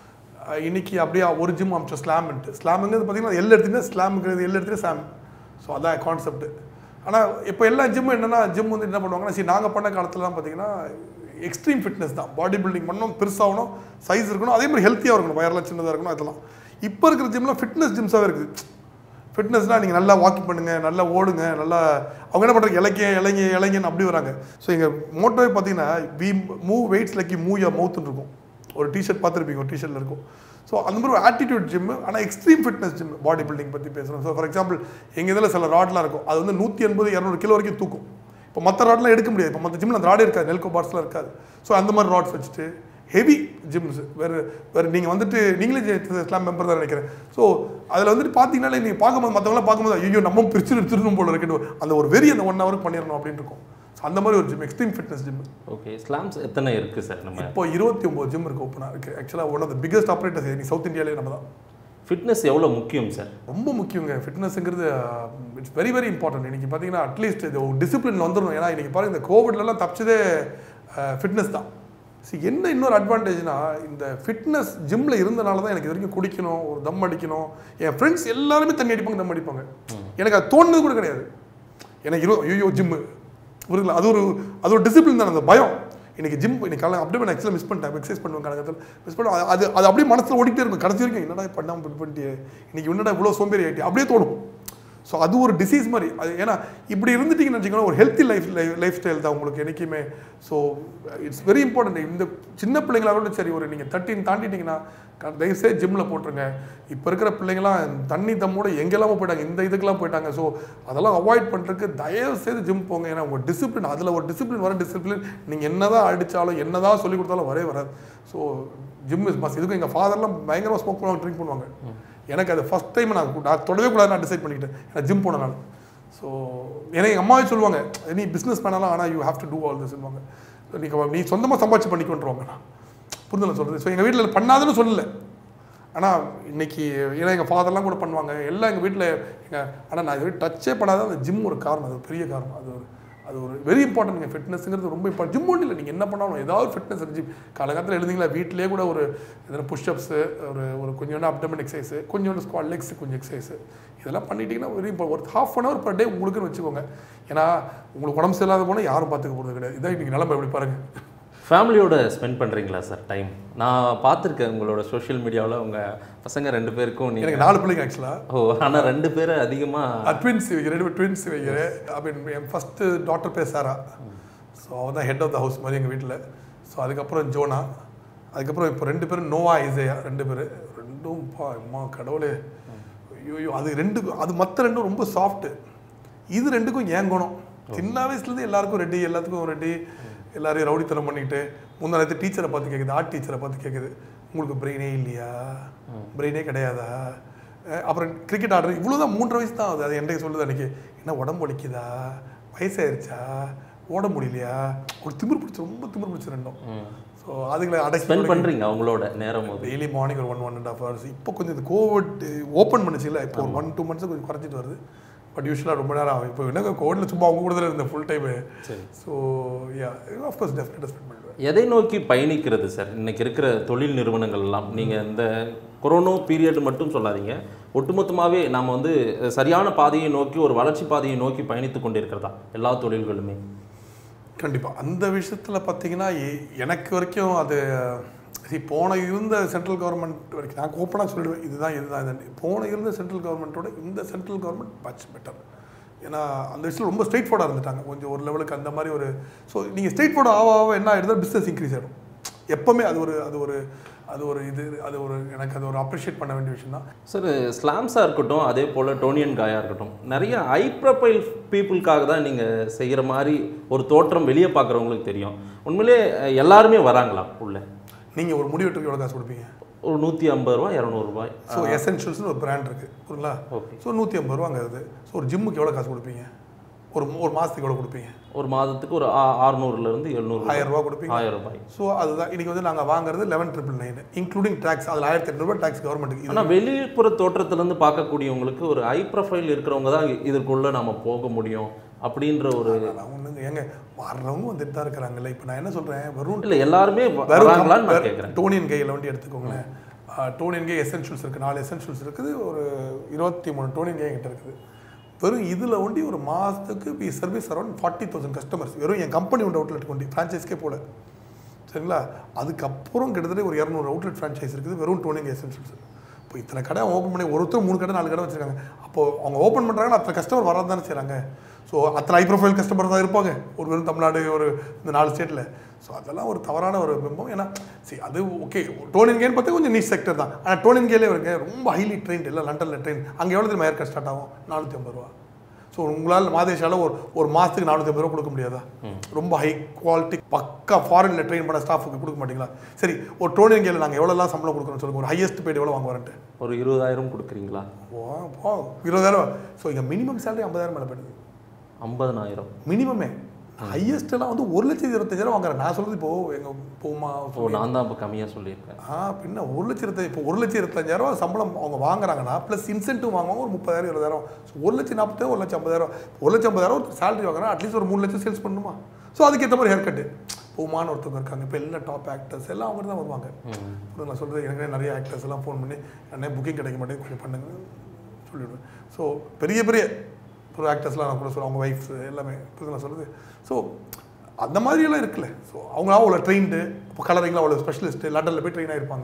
அஹ் இன்னைக்கு அப்படியே ஒரு ஜிம் அமைச்சோம் ஸ்லாம்ன்ட்டு ஸ்லாமுங்கிறது பார்த்தீங்கன்னா எல்லா இடத்துலையுமே ஸ்லாமுங்கிறது எல்லா இடத்துலையும் ஸ்லாம் ஸோ அதான் கான்செப்ட் ஆனால் இப்போ எல்லா ஜிம்மும் என்னன்னா ஜிம் வந்து என்ன பண்ணுவாங்கன்னா சரி நாங்கள் பண்ண காலத்துலலாம் பார்த்தீங்கன்னா எக்ஸ்ட்ரீம் ஃபிட்னஸ் தான் பாடி பில்டிங் பண்ணணும் பெருசாகணும் சைஸ் இருக்கணும் அதே மாதிரி ஹெல்த்தியாக இருக்கணும் வயர்லாம் சின்னதாக இருக்கணும் அதெல்லாம் இப்போ இருக்கிற ஜிம்லாம் ஃபிட்னஸ் ஜிம்ஸாகவே இருக்குது ஃபிட்னஸ்னால் நீங்கள் நல்லா வாக்கிங் பண்ணுங்கள் நல்லா ஓடுங்க நல்லா அவங்க என்ன பண்ணுறாங்க இலக்கிய இளைஞ இளைஞன் அப்படி வராங்க ஸோ எங்கள் மோட்டோவே பார்த்தீங்கன்னா we move weights like move ya மவுத்துன்னு இருக்கும் ஒரு டிஷர்ட் பார்த்துருப்பீங்க ஒரு டிஷர்ட்டில் இருக்கும் ஸோ அந்த மாதிரி ஒரு ஆட்டிடியூட் ஜிம் ஆனால் extreme fitness gym body building பற்றி பேசுகிறோம் ஸோ ஃபார் எக்ஸாம்பிள் எங்கள் இதில் சில ராட்லாம் இருக்கும் அது வந்து நூற்றி எண்பது இரநூறு கிலோ வரைக்கும் தூக்கும் இப்போ மற்ற ராட்லாம் எடுக்க முடியாது இப்போ மற்ற ஜிம்மில் அந்த ராடே இருக்காது நெல்கோ பார்ஸ்லாம் இருக்காது ஸோ அந்த மாதிரி ராட்ஸ் வச்சுட்டு ஹெவி ஜிம்ஸ் வேறு வேறு நீங்கள் வந்துட்டு நீங்களே இஸ்லாம் மெம்பர் தான் நினைக்கிறேன் ஸோ அதில் வந்துட்டு பார்த்தீங்கன்னாலே நீங்கள் பார்க்கும்போது மற்றவங்களாம் பார்க்கும்போது ஐயோ நம்ம பிரிச்சு எடுத்துடணும் போல இருக்குன்னு அந்த ஒரு வெறி அந்த ஒன் ஹவருக்கு பண்ணிடணும் அப்படின்னு இருக்கும் ஸோ அந்த மாதிரி ஒரு gym extreme fitness gym okay ஸ்லாம்ஸ் எத்தனை இருக்குது சார் நம்ம இப்போ இருபத்தி ஒம்பது ஜிம் இருக்கு ஓப்பனாக இருக்குது ஆக்சுவலாக one of the biggest operators நீ சவுத் இந்தியாவிலே நம்ம தான் ஃபிட்னஸ் எவ்வளோ முக்கியம் சார் ரொம்ப முக்கியங்க ஃபிட்னஸ்ங்கிறது இட்ஸ் வெரி வெரி இம்பார்ட்டன்ட் இன்னைக்கு பார்த்தீங்கன்னா அட்லீஸ்ட் இது டிசிப்ளின் வந்துடணும் ஏன்னா இன்னைக்கு பாருங்க இந்த கோவிட்லலாம் தப்பிச்சதே ஃபிட்னஸ் தான் ஸோ என்ன இன்னொரு அட்வான்டேஜ்னா இந்த ஃபிட்னஸ் ஜிம்மில் இருந்தனால தான் எனக்கு இது வரைக்கும் குடிக்கணும் ஒரு தம் அடிக்கணும் என் ஃப்ரெண்ட்ஸ் எல்லாருமே தண்ணி அடிப்பாங்க தம் அடிப்பாங்க எனக்கு அது தோணுது கூட கிடையாது எனக்கு இரு ஐயோ ஜிம்மு புரியுங்களா அது ஒரு அது ஒரு டிசிப்ளின் தான் அந்த பயம் இன்னைக்கு ஜிம் இன்னைக்கு காலை அப்படியே நான் ஆக்சுவலாக மிஸ் பண்ணிட்டேன் எக்ஸசைஸ் பண்ணுவேன் கணக்கத்தில் மிஸ் பண்ண அது அது அப்படியே மனசில் ஓடிக்கிட்டே இருக்கும் கடைசி வரைக்கும் என்னடா பண்ணாமல் பண்ணி பண்ணிட்டு இன்னைக்கு என்னடா இவ்வளோ சோம்பேறி ஆகிட்டு அப்படியே தோணும் ஸோ அது ஒரு டிசீஸ் மாதிரி அது ஏன்னா இப்படி இருந்துட்டீங்கன்னு வச்சுக்கோங்களேன் ஒரு ஹெல்த்தி லைஃப் லைஃப் ஸ்டைல் தான் உங்களுக்கு என்றைக்குமே ஸோ இட்ஸ் வெரி இம்பார்ட்டன்ட் இந்த சின்ன பிள்ளைங்களா கூட சரி ஒரு நீங்கள் தட்டின்னு தாண்டிட்டீங்கன்னா க- தயவுசெய்து ஜிம்மில் போட்டுருங்க இப்போ இருக்கிற பிள்ளைங்களாம் தண்ணி தம்மோட எங்கெல்லாமோ போயிட்டாங்க இந்த இதுக்கெல்லாம் போயிட்டாங்க ஸோ அதெல்லாம் அவாய்ட் பண்ணுறதுக்கு தயவு செய்து ஜிம் போங்க ஏன்னா உங்கள் டிசிப்ளின் அதில் ஒரு டிசிப்ளின் வர டிசிப்ளின் நீங்கள் என்னதான் அடித்தாலும் என்னதான் சொல்லி கொடுத்தாலும் வரவே வராது ஸோ ஜிம் இஸ் மஸ்ட் இதுக்கும் எங்கள் ஃபாதர்லாம் பயங்கரமாக ஸ்மோக் பண்ணுவாங்க ட்ரிங்க் பண்ணுவாங்க எனக்கு அது ஃபஸ்ட் டைம் நான் கு- நான் தொடவே கூடாது நான் டிசைட் பண்ணிக்கிட்டேன் ஏன்னா ஜிம் போனனால ஸோ ஏன்னா எங்கள் அம்மாவே சொல்லுவாங்க நீ பிஸ்னஸ் பண்ணலாம் ஆனால் you have to do all this சொல்லுவாங்க நீங்கள் நீ சொந்தமாக சம்பாதிச்சு பண்ணிக்கொண்டுருவாங்க நான் புரிதல சொல்கிறது ஸோ எங்கள் வீட்டில் பண்ணாதுன்னு சொல்லலை ஆனால் இன்னைக்கு ஏன்னா எங்கள் ஃபாதர்லாம் கூட பண்ணுவாங்க எல்லாம் எங்கள் வீட்டில் எங்கள் ஆனால் நான் இது டச்சே பண்ணாத அந்த ஜிம் ஒரு காரணம் அது ஒரு பெரிய காரணம் அது ஒரு அது ஒரு வெரி இம்பார்ட்டன்ட் நீங்கள் ஃபிட்னஸ்ங்கிறது ரொம்ப இம்பார்ட்டன்ட் ஜிம் ஒன்றும் இல்லை நீங்கள் என்ன பண்ணாலும் ஏதாவது ஃபிட்னஸ் ஜிம் காலகாலத்தில் எழுதிங்களா வீட்டிலேயே கூட ஒரு எதனா புஷ்அப்ஸு ஒரு ஒரு கொஞ்சோண்டு அப்டமன் எக்ஸசைஸ் கொஞ்சோண்டு ஸ்குவாட் லெக்ஸ் கொஞ்சம் எக்ஸசைஸ் இதெல்லாம் பண்ணிட்டீங்கன்னா வெரி ஒரு half an hour per day உங்களுக்குன்னு வச்சுக்கோங்க ஏன்னா உங்களுக்கு உடம்பு சரியில்லாத போனால் யாரும் பார்த்துக்க போகிறது கிடையாது இதான் இன்றைக்கி நிலமை எப்படி பாருங்கள் ஃபேமிலியோட ஸ்பெண்ட் பண்ணுறீங்களா சார் டைம் நான் பார்த்துருக்கேன் உங்களோட சோஷியல் மீடியாவில் உங்கள் பசங்க ரெண்டு பேருக்கும் நீங்கள் எனக்கு நாலு பிள்ளைங்க ஆக்சுவலாக ஓ ஆனால் ரெண்டு பேரை அதிகமாக ட்வின்ஸ் வைக்கிறேன் ரெண்டு ட்வின்ஸ் வைக்கிறேன் ஐ மீன் என் ஃபஸ்ட்டு டாக்டர் பேர் சாரா ஸோ அவன் தான் ஹெட் ஆஃப் த ஹவுஸ் மாதிரி எங்கள் வீட்டில் ஸோ அதுக்கப்புறம் ஜோனா அதுக்கப்புறம் இப்போ ரெண்டு பேரும் நோவா இசையா ரெண்டு பேர் ரெண்டும் பா அம்மா கடவுளே ஐயோ அது ரெண்டு அது மற்ற ரெண்டும் ரொம்ப சாஃப்ட்டு இது ரெண்டுக்கும் ஏன் குணம் சின்ன வயசுலேருந்து எல்லாருக்கும் ரெடி எல்லாத்துக்கும் ரெடி எல்லாரையும் ரவுடித்தனம் பண்ணிக்கிட்டு முந்தானத்து டீச்சரை பார்த்து கேட்குது ஆர்ட் டீச்சரை பார்த்து கேட்குது உங்களுக்கு பிரெயினே இல்லையா பிரெயினே கிடையாதா அஹ் அப்புறம் கிரிக்கெட் ஆடுறது இவ்வளோ தான் மூன்றரை வயசு தான் ஆகுது அது என்கிட்ட சொல்லுது அன்றைக்கி என்ன உடம்பு வலிக்குதா வயசாயிருச்சா ஓட முடியலையா ஒரு திமிர் பிடிச்சி ரொம்ப திமிர் பிடிச்சி ரெண்டும் ஸோ அதுகளை அடக்கி ஸ்பெண்ட் பண்ணுறீங்க அவங்களோட நேரம் போது டெய்லி மார்னிங் ஒரு one one and half hours இப்போ கொஞ்சம் இந்த கோவிட் ஓப்பன் பண்ணுச்சுல்ல இப்போ ஒரு ஒன் டூ மந்த்ஸ் கொஞ்சம் குறைஞ்சிட்டு வருது பட் யூஸ்வலாக ரொம்ப நேரம் ஆகும் இப்போ என்ன கோவிட்ல சும்மா அவங்க கூட தான் இருந்தேன் ஃபுல் டைமு சரி ஸோ யா ஆஃப்கோர்ஸ் டெஃபினட்டாக ஸ்பெண்ட் பண்ணுவேன் எதை நோக்கி பயணிக்கிறது சார் இன்னைக்கு இருக்கிற தொழில் நிறுவனங்கள் எல்லாம் நீங்கள் இந்த கொரோனா பீரியட் மட்டும் சொல்லாதீங்க ஒட்டுமொத்தமாகவே நாம் வந்து சரியான பாதையை நோக்கி ஒரு வளர்ச்சி பாதையை நோக்கி பயணித்து கொண்டிருக்கிறதா எல்லா தொழில்களுமே கண்டிப்பாக அந்த விஷயத்தில் பார்த்தீங்கன்னா எ- எனக்கு வரைக்கும் அது see போன இருந்த சென்ட்ரல் கவர்மெண்ட் வரைக்கும் நான் ஓப்பனாக சொல்லிடுவேன் இதுதான் இதுதான் இதுதான் போன இருந்த சென்ட்ரல் கவர்மெண்ட்டோட இந்த சென்ட்ரல் கவர்மெண்ட் மச் பெட்டர் ஏன்னா அந்த விஷயம் ரொம்ப ஸ்ட்ரெயிட் ஃபார்டாக இருந்துட்டாங்க கொஞ்சம் ஒரு லெவலுக்கு அந்த மாதிரி ஒரு ஸோ நீங்கள் ஸ்ட்ரெயிட் ஃபார்ட் ஆக ஆக என்ன ஆகிடுது பிஸ்னஸ் இன்க்ரீஸ் ஆகிடும் எப்போவுமே அது ஒரு அது ஒரு அது ஒரு இது அது ஒரு எனக்கு அது ஒரு அப்ரிஷியேட் பண்ண வேண்டிய விஷயம் தான் சார் ஸ்லாம்ஸாக இருக்கட்டும் அதே போல் டோனியன் காயாக இருக்கட்டும் நிறைய ஹை ப்ரொஃபைல் பீப்புளுக்காக தான் நீங்கள் செய்கிற மாதிரி ஒரு தோற்றம் வெளியே பார்க்குறவங்களுக்கு தெரியும் உண்மையிலே அஹ், எல்லாருமே வராங்களா உள்ள நீங்கள் ஒரு முடிவெட்டுக்கு எவ்வளோ காசு கொடுப்பீங்க ஒரு நூற்றி ஐம்பது ரூபா இரநூறுபாய் ஸோ எசென்ஷியல்ஸ்னு ஒரு பிராண்ட் இருக்குது புரியுங்களா ஓகே ஸோ நூற்றி ஐம்பது ரூபாங்க அது ஸோ ஒரு ஜிம்முக்கு எவ்வளோ காசு கொடுப்பீங்க ஒரு ஒரு மாதத்துக்கு எவ்வளோ கொடுப்பீங்க ஒரு மாதத்துக்கு ஒரு ஆ- அறுநூறுலேருந்து எழுநூறு ஆயிரம் ரூபா கொடுப்பீங்க ஆயிரம் ரூபாய் ஸோ அதுதான் இன்னைக்கு வந்து நாங்கள் வாங்குறது eleven triple nine including tax அதில் ஆயிரத்தி எட்நூறுபா டேக்ஸ் கவர்மெண்ட்டுக்கு இது ஆனால் வெளிப்புற தோற்றத்திலேருந்து பார்க்கக்கூடியவங்களுக்கு ஒரு ஹை ப்ரொஃபைல் இருக்கிறவங்க தான் இதற்குள்ளே நம்ம போக முடியும் அப்படின்ற ஒரு நான் ஒன்றுங்க ஏங்க வர்றவங்க வந்துட்டு தான் இருக்கிறாங்கல்ல இப்போ நான் என்ன சொல்கிறேன் வெறும் இல்லை எல்லாருமே வ- வெறும் வராங்களான்னு நான் வெறும் கேட்குறேன் டோனியன் கையில் வண்டி எடுத்துக்கோங்களேன் டோனியன் கே எசென்ஷியல்ஸ் இருக்குது நாலு எசென்ஷியல்ஸ் இருக்குது ஒரு இருபத்தி மூணு டோனியன் கே கிட்ட இருக்குது வெறும் இதில் வண்டி ஒரு மாதத்துக்கு we service around forty thousand customers வெறும் என் கம்பெனி ஒன்று அவுட்லெட் கொண்டு ஃப்ரான்ச்சைஸ்க்கே போல சரிங்களா அதுக்கப்புறம் கிட்டத்தட்ட ஒரு இரநூறு அவுட்லெட் ஃப்ரான்ச்சைஸ் இருக்குது வெறும் டோனிங் எசென்ஷியல்ஸ் இப்போ இத்தனை கடை ஓப்பன் பண்ணி ஒருத்தர் மூணு கடை நாலு கடை வச்சிருக்காங்க அப்போ அவங்க ஓப்பன் பண்ணுறாங்கன்னா அத்தனை கஸ்டமர் வர தானே செய்கிறாங்க ஸோ அத்தனை ஹை ப்ரொஃபைல் கஸ்டமர் தான் இருப்பாங்க ஒரு வெறும் தமிழ்நாடு ஒரு இந்த நாலு ஸ்டேட்டில் ஸோ அதெல்லாம் ஒரு தவறான ஒரு பிம்பம் ஏன்னா சரி அது ஓகே டோனின் கேன் பார்த்தா கொஞ்சம் நீச் செக்டர் தான் ஆனால் டோனின் கேலே இருக்க ரொம்ப ஹைலி ட்ரெயின் எல்லாம் லண்டனில் ட்ரெயின் அங்கே எவ்வளோ தெரியுமா ஏற்க ஸ்டார்ட் ஆகும் நானூற்றி ஐம்பது ரூபா ஸோ உங்களால் மாதேஷால ஒரு ஒரு மாதத்துக்கு நானூற்றி ஐம்பது ரூபா கொடுக்க முடியாதா ரொம்ப ஹை குவாலிட்டி பக்கா ஃபாரினில் ட்ரெயின் பண்ண ஸ்டாஃபுக்கு கொடுக்க மாட்டீங்களா சரி ஒரு டோனியன் கேல நாங்கள் எவ்வளோலாம் சம்பளம் கொடுக்குறோம்னு சொல்லுங்க ஒரு ஹையஸ்ட் பேட் எவ்வளோ வாங்குவார்ன்ட்டு ஒரு இருபதாயிரம் கொடுக்குறீங்களா போ போ இருபதாயிரம் ஸோ இங்கே மினிமம் சேலரி ஐம்பதாயிரம் மேலே போயிடுது ஐம்பதனாயிரம் மினிமமே ஹையஸ்ட் எல்லாம் வந்து ஒரு லட்சத்தி இருபத்தஞ்சாயிரம் வாங்குறேன் நான் சொல்றது இப்போ எங்க போமா ஓ நான் தான் இப்போ கம்மியாக சொல்லியிருக்கேன் ஆ பின்ன ஒரு லட்சம் இருபத்தி இப்போ ஒரு லட்சம் இருபத்தஞ்சாயிரம் ரூபா சம்பளம் அவங்க வாங்குறாங்கன்னா ப்ளஸ் இன்சென்டிவ் வாங்குவாங்க ஒரு முப்பதாயிரம் இருபதாயிரம் ஸோ ஒரு லட்சம் நாற்பத்தாயிரம் ஒரு லட்சம் ஐம்பதாயிரம் ஒரு லட்சம் ஐம்பதாயிரம் சேலரி வாங்குறா அட்லீஸ்ட் ஒரு மூணு லட்சம் சேல்ஸ் பண்ணணுமா ஸோ அதுக்கேற்ற மாதிரி ஹேர் கட்டு பூமான்னு ஒருத்தவங்க இருக்காங்க இப்போ எல்லா டாப் ஆக்டர்ஸ் எல்லாம் அவங்க தான் வருவாங்க இப்போ நான் சொல்கிறது எனக்கு நிறைய ஆக்டர்ஸ் எல்லாம் ஃபோன் பண்ணி அண்ணே புக்கிங் கிடைக்க மாட்டேங்குது கொஞ்சம் பண்ணுங்க சொல்லிவிடுவேன் ஸோ பெரிய பெரிய ப்ரோ ஆக்டர்ஸ்லாம் நான் கூட சொல்லுவேன் அவங்க ஒய்ஃப்ஸ் எல்லாமே புரியுது நான் சொல்கிறது ஸோ அந்த மாதிரியெல்லாம் இருக்குல்ல ஸோ அவங்க அவ்வளோ ட்ரெயின்டு இப்போ கலரிங்லாம் அவ்வளோ ஸ்பெஷலிஸ்ட்டு லண்டனில் போய் ட்ரெயின் ஆகிருப்பாங்க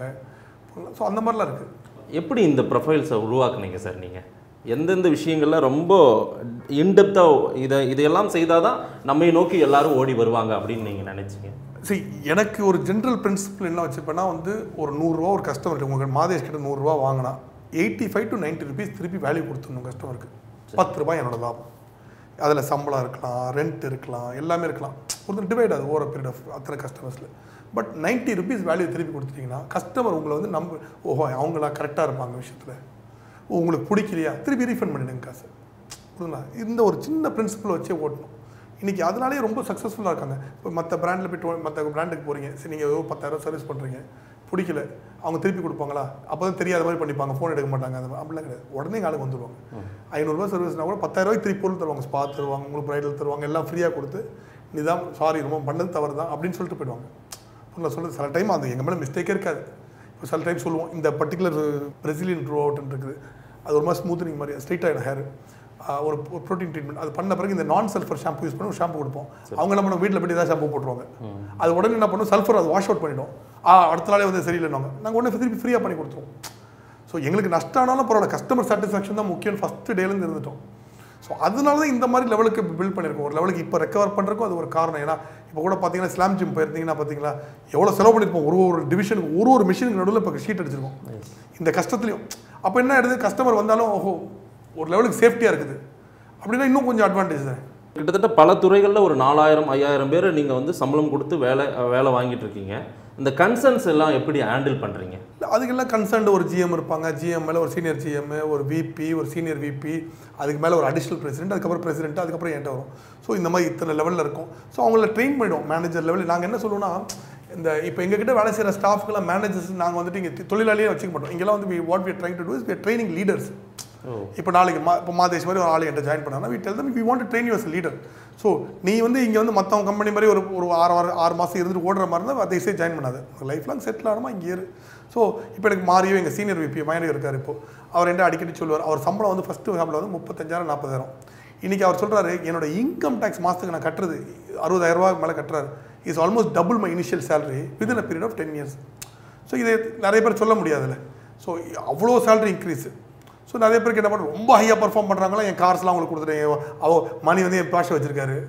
ஸோ அந்த மாதிரிலாம் இருக்குது எப்படி இந்த ப்ரொஃபைல்ஸை உருவாக்குனீங்க சார் நீங்கள் எந்தெந்த விஷயங்கள்ல ரொம்ப இன்டெப்த்தாக இதை இதையெல்லாம் செய்தால் தான் நம்மை நோக்கி எல்லாரும் ஓடி வருவாங்க அப்படின்னு நீங்கள் நினைச்சீங்க சரி எனக்கு ஒரு ஜென்ரல் பிரின்சிபல் என்ன வச்சுப்பேன்னா வந்து ஒரு நூறுரூவா ஒரு கஸ்டமர் உங்களுக்கு மாதேஷ் கிட்ட நூறுரூவா வாங்கினா eighty five to ninety rupees திருப்பி வேல்யூ கொடுத்துடணும் கஸ்டமருக்கு பத்து ரூபாய் என்னோட லாபம் அதில் சம்பளம் இருக்கலாம் ரெண்ட் இருக்கலாம் எல்லாமே இருக்கலாம் ஒரு டிவைட் அது ஓவர் பீரியட் ஆஃப் அத்தனை கஸ்டமர்ஸில் பட் நைன்ட்டி ருபீஸ் வேல்யூ திருப்பி கொடுத்துட்டீங்கன்னா கஸ்டமர் உங்களை வந்து நம்ப ஓஹோ அவங்களாம் கரெக்டாக இருப்பாங்க விஷயத்தில் உங்களுக்கு பிடிக்கலையா திருப்பி ரீஃபண்ட் பண்ணிடுங்க காசு புரியுங்களா இந்த ஒரு சின்ன பிரின்சிபல் வச்சே ஓட்டணும் இன்றைக்கி அதனாலே ரொம்ப சக்ஸஸ்ஃபுல்லாக இருக்காங்க இப்போ மற்ற பிராண்டில் போய் டோ- மற்ற பிராண்டுக்கு போகிறீங்க சரி நீங்கள் ஏதோ பத்தாயிரம் சர்வீஸ் பண்ணுறீங்க பிடிக்கல அவங்க திருப்பி கொடுப்பாங்களா அப்போ தான் தெரியாத மாதிரி பண்ணிப்பாங்க ஃபோன் எடுக்க மாட்டாங்க அந்த மாதிரி அப்படிலாம் கிடையாது உடனே எங்கள் ஆளுக்கு வந்துருவாங்க ஐநூறுரூவா சர்வீஸ்னா கூட பத்தாயிரம் ரூபாய்க்கு திருப்பி பொருள் தருவாங்க ஸ்பா தருவாங்க உங்களுக்கு ப்ரைடல் தருவாங்க எல்லாம் ஃப்ரீயாக கொடுத்து நிதாம் சாரி ரொம்ப பண்ணது தவறு தான் அப்படின்னு சொல்லிட்டு போயிடுவாங்க நான் சொல்கிறது சில டைம் அது எங்கள் மேலே மிஸ்டேக்கே இருக்காது இப்போ சில டைம் சொல்லுவோம் இந்த பர்டிகுலர் பிரசிலியன் ட்ரோ அவுட்னு இருக்குது அது ஒரு மாதிரி ஸ்மூத்தனிங் மாதிரி ஸ்ட்ரைட் ஆகிடும் ஹேர் ஒரு ப்ரோட்டீன் ட்ரீட்மெண்ட் அது பண்ண பிறகு இந்த நான் சல்ஃபர் ஷாம்பு யூஸ் பண்ணி ஒரு ஷாம்பு கொடுப்போம் அவங்க என்ன பண்ணுவோம் வீட்டில் போய் ஏதாவது ஷாம்பு போட்டுருவாங்க அது உடனே என்ன பண்ணும் சல்ஃபர் அது வாஷ் அவுட் பண்ணிடும் ஆ அடுத்த நாளே வந்து சரியில்லைனாங்க நாங்கள் உடனே திருப்பி ஃப்ரீயாக பண்ணி கொடுத்துருவோம் ஸோ எங்களுக்கு நஷ்டம் ஆனாலும் பரவாயில்ல கஸ்டமர் சாட்டிஸ்ஃபேக்ஷன் தான் முக்கியம் ஃபஸ்ட்டு டேலேருந்து இருந்துட்டோம் ஸோ அதனால தான் இந்த மாதிரி லெவலுக்கு பில்ட் பண்ணியிருக்கோம் ஒரு லெவலுக்கு இப்போ ரெக்கவர் பண்ணுறதுக்கும் அது ஒரு காரணம் ஏன்னா இப்போ கூட பார்த்தீங்கன்னா ஸ்லாம் ஜிம் போயிருந்தீங்கன்னா பார்த்தீங்களா எவ்வளோ செலவு பண்ணியிருப்போம் ஒரு ஒரு டிவிஷனுக்கு ஒரு ஒரு மிஷினுக்கு நடுவில் இப்போ ஷீட் அடிச்சிருக்கோம் இந்த கஷ்டத்துலையும் அப்போ என்ன ஆயிடுது கஸ்டமர் வந்தாலும் ஓஹோ ஒரு லெவலுக்கு சேஃப்டியாக இருக்குது அப்படின்னா இன்னும் கொஞ்சம் அட்வான்டேஜ் தான் கிட்டத்தட்ட பல துறைகளில் ஒரு நாலாயிரம் ஐயாயிரம் பேர் நீங்கள் வந்து சம்பளம் கொடுத்து வேலை வேலை வாங்கிட்டு இருக்கீங்க இந்த கன்சர்ன்ஸ் எல்லாம் எப்படி ஹேண்டில் பண்ணுறீங்க இல்ல, அதுக்கெல்லாம் கன்சர்ன்டு ஒரு ஜிஎம் இருப்பாங்க ஜிஎம் மேலே ஒரு சீனியர் ஜிஎம் ஒரு விபி ஒரு சீனியர் விபி அதுக்கு மேலே ஒரு அடிஷனல் பிரசிடென்ட் அதுக்கப்புறம் பிரசிடென்ட் அதுக்கப்புறம் என்கிட்ட வரும் ஸோ இந்த மாதிரி இத்தனை லெவலில் இருக்கும் ஸோ அவங்கள ட்ரெயின் பண்ணிவிடுவோம் மேனேஜர் லெவலில் நாங்கள் என்ன சொல்லுவோம்னா இந்த இப்போ எங்ககிட்ட வேலை செய்கிற ஸ்டாஃப்க்கெல்லாம் மேனேஜர்ஸ் நாங்கள் வந்துட்டு இங்கே தொழிலாளியே வச்சுக்க மாட்டோம் இங்கெல்லாம் வந்து what we trying to do is training leaders ஓ இப்போ நாளைக்கு மா இப்போ மாதேஷ் மாதிரி ஒரு ஆள் என்கிட்ட ஜாயின் பண்ணாங்கன்னா we tell them we want to train use leader so நீ வந்து இங்கே வந்து மற்றவங்க கம்பெனி மாதிரி ஒரு ஒரு ஆறு வாரம் ஆறு மாதம் இருந்துட்டு ஓடுற மாதிரி இருந்தால் அதை சே ஜாயின் பண்ணாது லைஃப் லாங் செட்டில் ஆகணுமா இங்கே இரு ஸோ இப்போ எனக்கு மாறியோ எங்கள் சீனியர் விபி மயனு இருக்கார் இப்போ அவர் என்ன அடிக்கடி சொல்லுவார் அவர் சம்பளம் வந்து ஃபஸ்ட்டு சம்பளம் வந்து முப்பத்தஞ்சாயிரம் நாற்பதாயிரம் இன்றைக்கி அவர் சொல்கிறாரு என்னோட இன்கம் டேக்ஸ் மாதத்துக்கு நான் கட்டுறது அறுபதாயிரம் ரூபாய்க்கு மேலே கட்டுறாரு is almost double my initial salary within a period of ten years so இதை நிறைய பேர் சொல்ல முடியாதுல்ல ஸோ அவ்வளோ சேலரி இன்க்ரீஸு ஸோ நிறைய பேருக்கு என்ன பண்ணுறோம் ரொம்ப ஹையாக பர்ஃபார்ம் பண்ணுறாங்களா என் கார்ஸ்லாம் அவங்களுக்கு கொடுத்துட்டேன் அவ மணி வந்து என் பாஷை வச்சிருக்காரு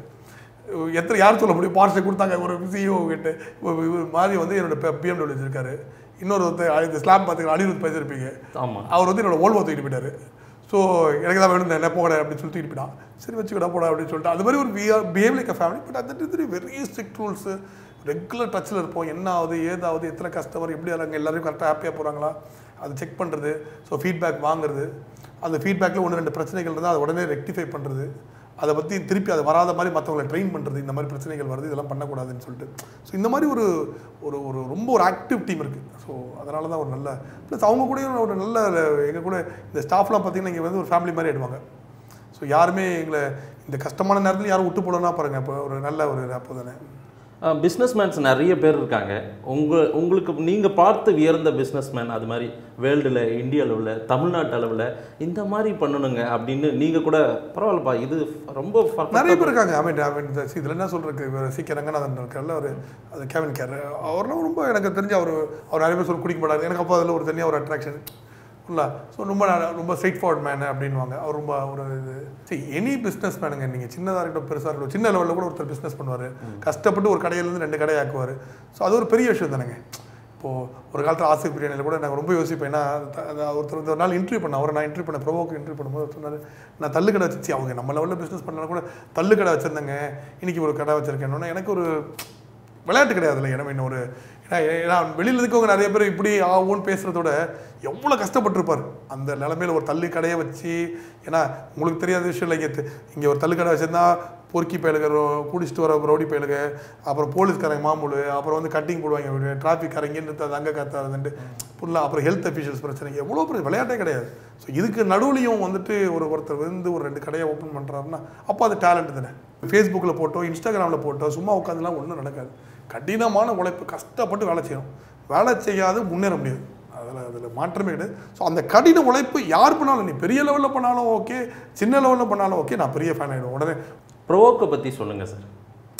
எத்தனை யார் சொல்ல முடியும் பாஷை கொடுத்தாங்க ஒரு சிஇஓ கிட்ட ஒரு இவர் மாதிரி வந்து என்னோட பிஎம்டபிள்யூ வச்சிருக்காரு இன்னொரு ஒருத்தர் இந்த ஸ்லாப் பார்த்தீங்கன்னா அனிருத் பேசியிருப்பீங்க ஆமாம் அவர் வந்து என்னோட ஓல்வோ தூக்கிட்டு போயிட்டாரு ஸோ எனக்கு தான் வேணும் என்ன போகல அப்படின்னு சொல்லி தூக்கிட்டு போயிட்டான் சரி வச்சுக்கடா போடா அப்படின்னு சொல்லிட்டு அது மாதிரி ஒரு behave like a family but அந்த இது வெரி ஸ்ட்ரிக்ட் ரூல்ஸு ரெகுலர் டச்சில் இருப்போம் என்ன ஆகுது ஏதாவது எத்தனை கஸ்டமர் எப்படி வராங்க எல்லாரும் கரெக்டாக ஹாப்பியாக போகிறாங்களா அது செக் பண்ணுறது ஸோ ஃபீட்பேக் வாங்குறது அந்த ஃபீட்பேக்கில் ஒன்று ரெண்டு பிரச்சனைகள் இருந்தால் அதை உடனே ரெக்டிஃபை பண்ணுறது அதை பற்றி திருப்பி அது வராத மாதிரி மற்றவங்களை ட்ரெயின் பண்ணுறது இந்த மாதிரி பிரச்சனைகள் வருது இதெல்லாம் பண்ணக்கூடாதுன்னு சொல்லிட்டு ஸோ இந்த மாதிரி ஒரு ஒரு ஒரு ரொம்ப ஒரு ஆக்டிவ் டீம் இருக்குது ஸோ அதனால தான் ஒரு நல்ல ப்ளஸ் அவங்க கூடயும் ஒரு நல்ல எங்கள் கூட இந்த ஸ்டாஃப்லாம் பார்த்தீங்கன்னா இங்கே வந்து ஒரு ஃபேமிலி மாதிரி ஆயிடுவாங்க ஸோ யாருமே எங்களை இந்த கஷ்டமான நேரத்தில் யாரும் விட்டு போடணும்னா பாருங்கள் இப்போ ஒரு நல்ல ஒரு அப்போ தானே பிஸ்னஸ்மேன்ஸ் நிறைய பேர் இருக்காங்க உங்கள் உங்களுக்கு நீங்கள் பார்த்து உயர்ந்த பிஸ்னஸ்மேன் அது மாதிரி வேர்ல்டில் இந்திய அளவில் தமிழ்நாட்டு அளவில் இந்த மாதிரி பண்ணணுங்க அப்படின்னு நீங்கள் கூட பரவாயில்லப்பா இது ரொம்ப perfect ஆ நிறைய பேர் இருக்காங்க ஐ மீன் ஐ மீன் இதில் என்ன சொல்கிறதுக்கு இவர் சி கே ரங்கநாதன் இருக்கார்ல அவர் அது கேவின் கேர் அவர்லாம் ரொம்ப எனக்கு தெரிஞ்சு அவர் அவர் நிறைய பேர் சொல்லி குடிக்க மாட்டாரு எனக்கு அப்போ அதில் ஒரு தனியாக ஒரு அட்ராக்ஷன் இல்லை ஸோ ரொம்ப நா- ரொம்ப ஸ்ட்ரைட் ஃபார்வர்ட் மேன் அப்படின்வாங்க அவர் ரொம்ப ஒரு இது சரி எனி பிஸ்னஸ் மேனுங்க நீங்கள் சின்னதாக இருக்கட்டும் பெருசாக இருக்கட்டும் சின்ன லெவலில் கூட ஒருத்தர் பிஸ்னஸ் பண்ணுவார் கஷ்டப்பட்டு ஒரு கடையிலேருந்து ரெண்டு கடை ஆக்குவார் ஸோ அது ஒரு பெரிய விஷயம் தானேங்க இப்போது ஒரு காலத்தில் ஆசிக் பிரியாணியில் கூட நான் ரொம்ப யோசிப்பேன் ஏன்னா த- அது ஒருத்தர் வந்து ஒரு நாள் இன்டர்வியூ பண்ண அவரை நான் இன்டர்வியூ பண்ண ப்ரோவோக்கு இன்டர்வியூ பண்ணும்போது அவர் சொன்னார் நான் தள்ளு கடை வச்சு அவங்க நம்ம லெவலில் பிஸ்னஸ் பண்ணலாம் கூட தள்ளு கடை வச்சுருந்தேங்க இன்னைக்கு ஒரு கடை வச்சுருக்கேன்னு எனக்கு ஒரு விளையாட்டு கிடையாதுல்ல ஏன்னா இன்னும் ஒரு ஏன்னா ஏன்னா வெளியில் இருக்கவங்க நிறைய பேர் இப்படி ஆகும்னு பேசுகிறதோட எவ்வளோ கஷ்டப்பட்டிருப்பார் அந்த நிலமையில ஒரு தள்ளு கடையை வச்சு ஏன்னா உங்களுக்கு தெரியாத விஷயம் இல்லை இங்கே இங்கே ஒரு தள்ளு கடை வச்சிருந்தா பொறுக்கி பயலுக குடிச்சிட்டு வர ரவுடி பயலுக அப்புறம் போலீஸ்காரங்க மாமூல் அப்புறம் வந்து கட்டிங் போடுவாங்க டிராஃபிக் காரங்க நிறுத்தாது அங்கே கத்தாதுன்ட்டு ஃபுல்லாக அப்புறம் ஹெல்த் அஃபீஷியல்ஸ் பிரச்சனை எவ்வளோ பெரிய விளையாட்டே கிடையாது ஸோ இதுக்கு நடுவுலையும் வந்துட்டு ஒரு ஒருத்தர் வந்து ஒரு ரெண்டு கடையை ஓப்பன் பண்ணுறாருன்னா அப்போ அது டேலண்ட் தானே ஃபேஸ்புக்கில் போட்டோ இன்ஸ்டாகிராமில் போட்டோ சும்மா உட்காந்துலாம் ஒன்றும் நடக்காது கடினமான உழைப்பு கஷ்டப்பட்டு வேலை செய்யணும் வேலை செய்யாது முன்னேற முடியாது அதில் அதில் மாற்றமே கிடையாது ஸோ அந்த கடின உழைப்பு யார் பண்ணாலும் நீ பெரிய லெவலில் பண்ணாலும் ஓகே சின்ன லெவலில் பண்ணாலும் ஓகே நான் பெரிய ஃபேன் ஆகிடுவேன் உடனே ப்ரோவோக்கை பற்றி சொல்லுங்கள் சார்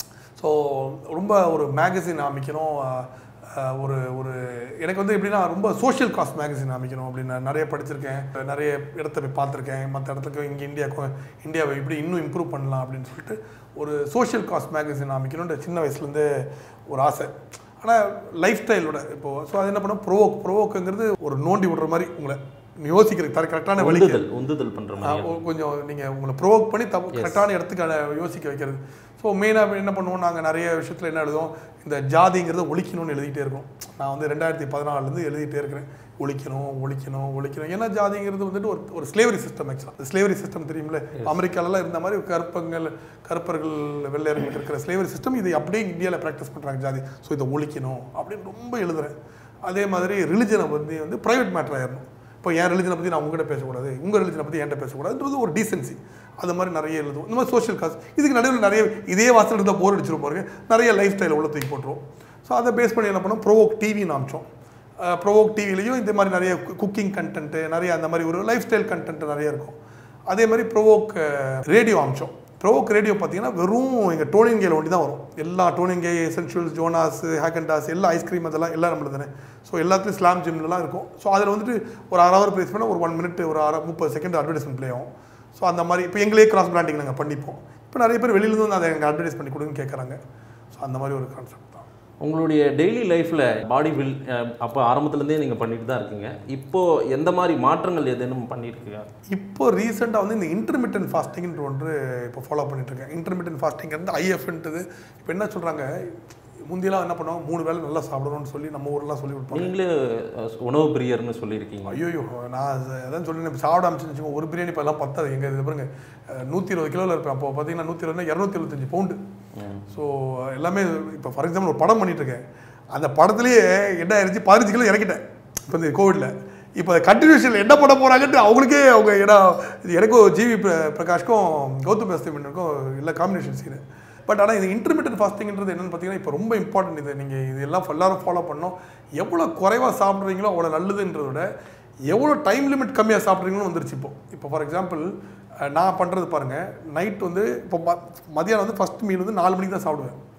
ஸோ ரொம்ப ஒரு மேகசின் அமைக்கணும் அஹ், அஹ், ஒரு ஒரு எனக்கு வந்து எப்படின்னா ரொம்ப சோஷியல் காஸ்ட் மேகசின் அமைக்கணும் அப்படின்னு நான் நிறைய படிச்சிருக்கேன் நிறைய இடத்த போய் பார்த்துருக்கேன் மற்ற இடத்துக்கு இங்கே இந்தியாவுக்கும் இந்தியாவை இப்படி இன்னும் இம்ப்ரூவ் பண்ணலாம் அப்படின்னு சொல்லிட்டு ஒரு சோஷியல் காஸ்ட் மேகசின் அமைக்கணும்ன்ற சின்ன வயசுலேருந்தே ஒரு ஆசை ஆனால் லைஃப் ஸ்டைலோட இப்போது ஸோ அது என்ன பண்ணோம் ப்ரோவோக் ப்ரோவோக்குங்கிறது ஒரு நோண்டி விடுற மாதிரி உங்களை யோசிக்கிறதுக்கு தர கரெக்டான வழி உந்துதல் உந்துதல் பண்ணுற ஆ, மாதிரி ஒ- கொஞ்சம் நீங்கள் உங்களை ப்ரோவோக் பண்ணி தப்பு கரெக்டான இடத்துக்கான யோசிக்க வைக்கிறது ஸோ மெயினாக என்ன பண்ணுவோம் நாங்கள் நிறைய விஷயத்தில் என்ன எழுதுவோம் இந்த ஜாதிங்கிறத ஒழிக்கணும்னு எழுதிட்டே இருக்கோம் நான் வந்து ரெண்டாயிரத்தி பதினாலுலேருந்து எழுதிட்டே இருக்கிறேன் ஒழிக்கணும் ஒழிக்கணும் ஒழிக்கணும் ஏன்னா ஜாதிங்கிறது வந்துட்டு ஒரு ஒரு ஸ்லேவரி சிஸ்டம் ஆக்சுவலாக ஸ்லேவரி சிஸ்டம் தெரியுமில்ல அமெரிக்காலலாம் இருந்த மாதிரி கருப்பங்கள் கருப்பர்கள் வெள்ளையர்களுக்கு இருக்கிற ஸ்லேவரி சிஸ்டம் இதை அப்படியே இந்தியாவில் ப்ராக்டிஸ் பண்ணுறாங்க ஜாதி ஸோ இதை ஒழிக்கணும் அப்படின்னு ரொம்ப எழுதுறேன் அதே மாதிரி ரிலிஜனை வந்து வந்து ப்ரைவேட் மேட்டர் ஆயிடணும் இப்போ என் ரிலிஜனை பற்றி நான் உங்ககிட்ட பேசக்கூடாது உங்கள் ரிலிஜனை பற்றி என்கிட்ட பேசக்கூடாதுன்றது ஒரு டீசென்சி அது மாதிரி நிறைய எழுதுவோம் இந்த மாதிரி சோஷியல் காஸ் இதுக்கு நடுவில் நிறைய இதே வாசல் இருந்தால் போர் அடிச்சிரும் பாருங்க நிறைய லைஃப் ஸ்டைலை உள்ள தூக்கி போட்டுருவோம் ஸோ அதை பேஸ் பண்ணி என்ன பண்ணோம் ப்ரோவோக் டிவின்னு அமிச்சோம் ப்ரோவோக் டிவிலையும் இந்த மாதிரி நிறைய குக்கிங் கண்டென்ட்டு நிறைய அந்த மாதிரி ஒரு லைஃப் ஸ்டைல் கண்டென்ட் நிறைய இருக்கும் அதே மாதிரி ப்ரோவோக் ரேடியோ அமிச்சோம் ப்ரோவோக் ரேடியோ பார்த்தீங்கன்னா வெறும் எங்கள் டோனிங் கேல ஒண்டி தான் வரும் எல்லா Toni and Guy Essensuals Jonas Haagen Dazs எல்லா ஐஸ்கிரீம் அதெல்லாம் எல்லாம் நம்மளது தானே ஸோ எல்லாத்துலையும் ஸ்லாம் ஜிம்லலாம் இருக்கும் ஸோ அதில் வந்துட்டு ஒரு அரை ஹவர் பேஸ் பண்ணால் ஒரு ஒன் மினிட் ஒரு அரை முப்பது செகண்ட் அட்வர்டைஸ்மெண்ட் ப்ளே ஆகும் ஸோ அந்த மாதிரி இப்போ எங்களே கிராஸ் பிராண்டிங் நாங்கள் பண்ணிப்போம் இப்போ நிறைய பேர் வெளியிலேருந்து வந்து அதை எங்கள் அட்வர்டைஸ் பண்ணி கொடுங்கன்னு கேட்குறாங்க ஸோ அந்த மாதிரி ஒரு கான்செப்ட் தான் உங்களுடைய டெய்லி லைஃப்பில் பாடி பில் அப்போ ஆரம்பத்துலேருந்தே நீங்கள் பண்ணிட்டு தான் இருக்கீங்க இப்போது எந்த மாதிரி மாற்றங்கள் ஏதேனும் பண்ணியிருக்கீங்க இப்போ ரீசெண்டாக வந்து இந்த இன்டர்மீடியன்ட் ஃபாஸ்டிங்ன்ற ஒன்று இப்போ ஃபாலோ பண்ணிட்டு இருக்கேன் இன்டர்மீடியன்ட் ஃபாஸ்டிங் வந்து ஐஎஃப்ன்றது இப்போ என்ன சொல்கிறாங்க முந்தியெல்லாம் என்ன பண்ணுவாங்க மூணு வேளை நல்லா சாப்பிடணும்னு சொல்லி நம்ம ஊர்லாம் சொல்லி கொடுப்பாங்க நீங்களே அஹ், உணவு பிரியர்னு சொல்லியிருக்கீங்க ஐயோ நான் அது- அதான் சொல்லினேன் சாப்பிட ஆரம்பிச்சுன்னு ஒரு பிரியாணி இப்போ எல்லாம் பத்தாது எங்கள் இது பாருங்க நூற்றி இருபது கிலோவில் இருப்பேன் அப்போ பார்த்தீங்கன்னா நூற்றி இருபதுனா இரநூத்தி எழுபத்தஞ்சு பவுண்டு ஸோ எல்லாமே இப்போ ஃபார் எக்ஸாம்பிள் ஒரு படம் பண்ணிட்டு இருக்கேன் அந்த படத்துலேயே என்ன ஆயிடுச்சு பதினஞ்சு கிலோ இறக்கிட்டேன் இப்போ இந்த கோவிடில் இப்போ கண்டினியூஷனில் என்ன பண்ண போகிறாங்கன்ட்டு அவங்களுக்கே அவங்க ஏன்னா இது எனக்கும் ஜிவி பிர- பிரகாஷ்க்கும் கௌதம் மேஸ்திமனுக்கும் இல்லை காம்பினேஷன் சீனு பட் ஆனால் இது இன்டர்மீடியட் ஃபாஸ்டிங்ன்றது என்னன்னு பார்த்தீங்கன்னா இப்போ ரொம்ப இம்பார்ட்டன்ட் இது நீங்கள் இது எல்லாம் எல்லாரும் ஃபாலோ பண்ணோம் எவ்வளோ குறைவாக சாப்பிட்றீங்களோ அவ்வளோ நல்லதுன்றதை விட எவ்வளோ டைம் லிமிட் கம்மியாக சாப்பிட்றீங்களோ வந்துருச்சு இப்போ இப்போ ஃபார் எக்ஸாம்பிள் நான் பண்ணுறது பாருங்கள் நைட் வந்து இப்போ ம- மதியானம் வந்து ஃபஸ்ட் மீல் வந்து நாலு மணிக்கு தான் சாப்பிடுவேன்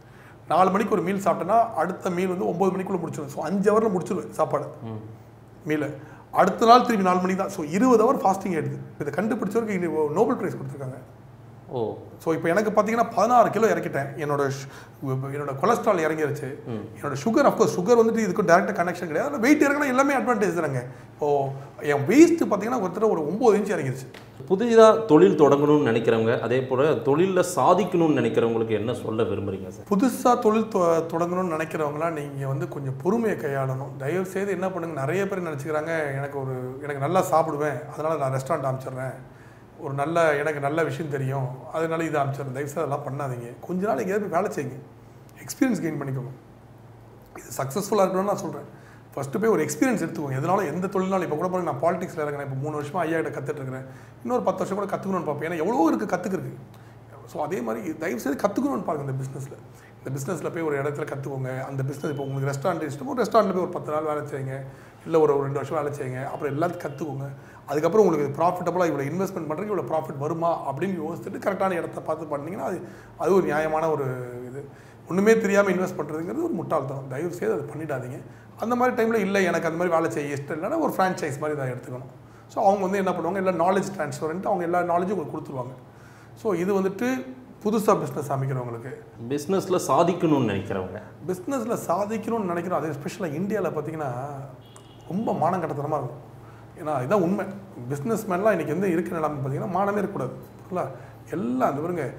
நாலு மணிக்கு ஒரு மீல் சாப்பிட்டேன்னா அடுத்த மீல் வந்து ஒம்பது மணிக்குள்ளே முடிச்சிடுவேன் ஸோ அஞ்சு ஹவரில் முடிச்சிடுவேன் சாப்பாடு மீலை அடுத்த நாள் திருப்பி நாலு மணிக்கு தான் ஸோ இருபது ஹவர் ஃபாஸ்டிங் எடுது இதை கண்டுபிடிச்சவருக்கு இன்னைக்கு நோபல் ப்ரைஸ் கொடுத்துருக்காங்க ஓ ஸோ இப்போ எனக்கு பார்த்தீங்கன்னா பதினாறு கிலோ இறக்கிட்டேன் என்னோட ஷு- என்னோட கொலஸ்ட்ரால் இறங்கிருச்சு என்னோட சுகர் அஃப்கோர்ஸ் சுகர் வந்துட்டு இதுக்கும் டேரக்டாக கனெக்ஷன் கிடையாது அதில் வெயிட் இறங்கினா எல்லாமே அட்வான்டேஜ் தானேங்க இப்போ என் வெயிஸ்ட் பார்த்தீங்கன்னா ஒருத்தர் ஒரு ஒம்பது இன்ச் இறங்கிருச்சு புதிதாக தொழில் தொடங்கணும்னு நினைக்கிறவங்க அதே போல் தொழிலில் சாதிக்கணும்னு நினைக்கிறவங்களுக்கு என்ன சொல்ல விரும்புறீங்க சார் புதுசாக தொழில் தொ- தொடங்கணும்னு நினைக்கிறவங்களாம் நீங்கள் வந்து கொஞ்சம் பொறுமையை கையாளணும் தயவு செய்து என்ன பண்ணுங்க நிறைய பேர் நினச்சிக்கிறாங்க எனக்கு ஒரு எனக்கு நல்லா சாப்பிடுவேன் அதனால் நான் ரெஸ்டாரண்ட் அமைச்சிடுறேன் ஒரு நல்ல எனக்கு நல்ல விஷயம் தெரியும் அதனால இதை அமைச்சிடுறேன் தயவு செய்து அதெல்லாம் பண்ணாதீங்க கொஞ்ச நாள் எங்கேயாவது போய் வேலை செய்யுங்க எக்ஸ்பீரியன்ஸ் கெயின் பண்ணிக்கோங்க இது சக்ஸஸ்ஃபுல்லாக இருக்கணும்னு நான் சொல்கிறேன் ஃபஸ்ட்டு போய் ஒரு எக்ஸ்பீரியன்ஸ் எடுத்துக்கோங்க எதனால எந்த தொழில்னாலும் இப்போ கூட பாருங்க நான் பாலிடிக்ஸில் இருக்கிறேன் இப்போ மூணு வருஷமா ஐயா கிட்ட கற்றுட்டு இருக்கிறேன் இன்னொரு பத்து வருஷம் கூட கற்றுக்கணும்னு பார்ப்பேன் ஏன்னா எவ்வளோ இருக்குது கற்றுக்கிறதுக்கு ஸோ அதே மாதிரி தயவு செய்து கற்றுக்கணும்னு பாருங்க இந்த பிஸ்னஸில் இந்த பிஸ்னஸில் போய் ஒரு இடத்துல கற்றுக்கோங்க அந்த பிஸ்னஸ் இப்போ உங்களுக்கு ரெஸ்டாரண்ட் இஷ்டமோ ரெஸ்டாரண்ட்டில் போய் ஒரு பத்து நாள் வேலை செய்யுங்க இல்லை ஒரு ஒரு ரெண்டு வருஷம் வேலை செய்யுங்க அப்புறம் எல்லாத்தையும் கற்றுக்கோங்க அதுக்கப்புறம் உங்களுக்கு ப்ராஃபிட்டபுளாக இவ்வளோ இன்வெஸ்ட்மெண்ட் பண்ணுறதுக்கு இவ்வளோ ப்ராஃபிட் வருமா அப்படின்னு யோசிச்சுட்டு கரெக்டான இடத்த பார்த்து பண்ணீங்கன்னா அது அது ஒரு நியாயமான ஒரு இது ஒன்றுமே தெரியாமல் இன்வெஸ்ட் பண்ணுறதுங்கிறது ஒரு முட்டாள்தனம் தயவு செய்து அதை பண்ணிடாதீங்க அந்த மாதிரி டைமில் இல்லை எனக்கு அந்த மாதிரி வேலை செய்ய இஷ்டம் இல்லைன்னா ஒரு ஃப்ரான்ச்சைஸ் மாதிரி தான் எடுத்துக்கணும் ஸோ அவங்க வந்து என்ன பண்ணுவாங்க எல்லா நாலேஜ் ட்ரான்ஸ்ஃபர்ன்ட்டு அவங்க எல்லா நாலேஜும் உங்களுக்கு கொடுத்துருவாங்க ஸோ இது வந்துட்டு புதுசாக பிஸ்னஸ் அமைக்கிறவங்களுக்கு பிஸ்னஸில் சாதிக்கணும்னு நினைக்கிறவங்க பிஸ்னஸில் சாதிக்கணும்னு நினைக்கிறோம் அதே ஸ்பெஷலாக இந்தியாவில் பார்த்தீங்கன்னா ரொம்ப மானம் கட்டத்தனமாக இருக்கும் ஏன்னா இதான் உண்மை பிஸ்னஸ் மேன்லாம் இன்றைக்கி வந்து இருக்கிற நிலைமை பார்த்தீங்கன்னா மானமே இருக்கக்கூடாது புரியல எல்லாம் அந்த பாருங்க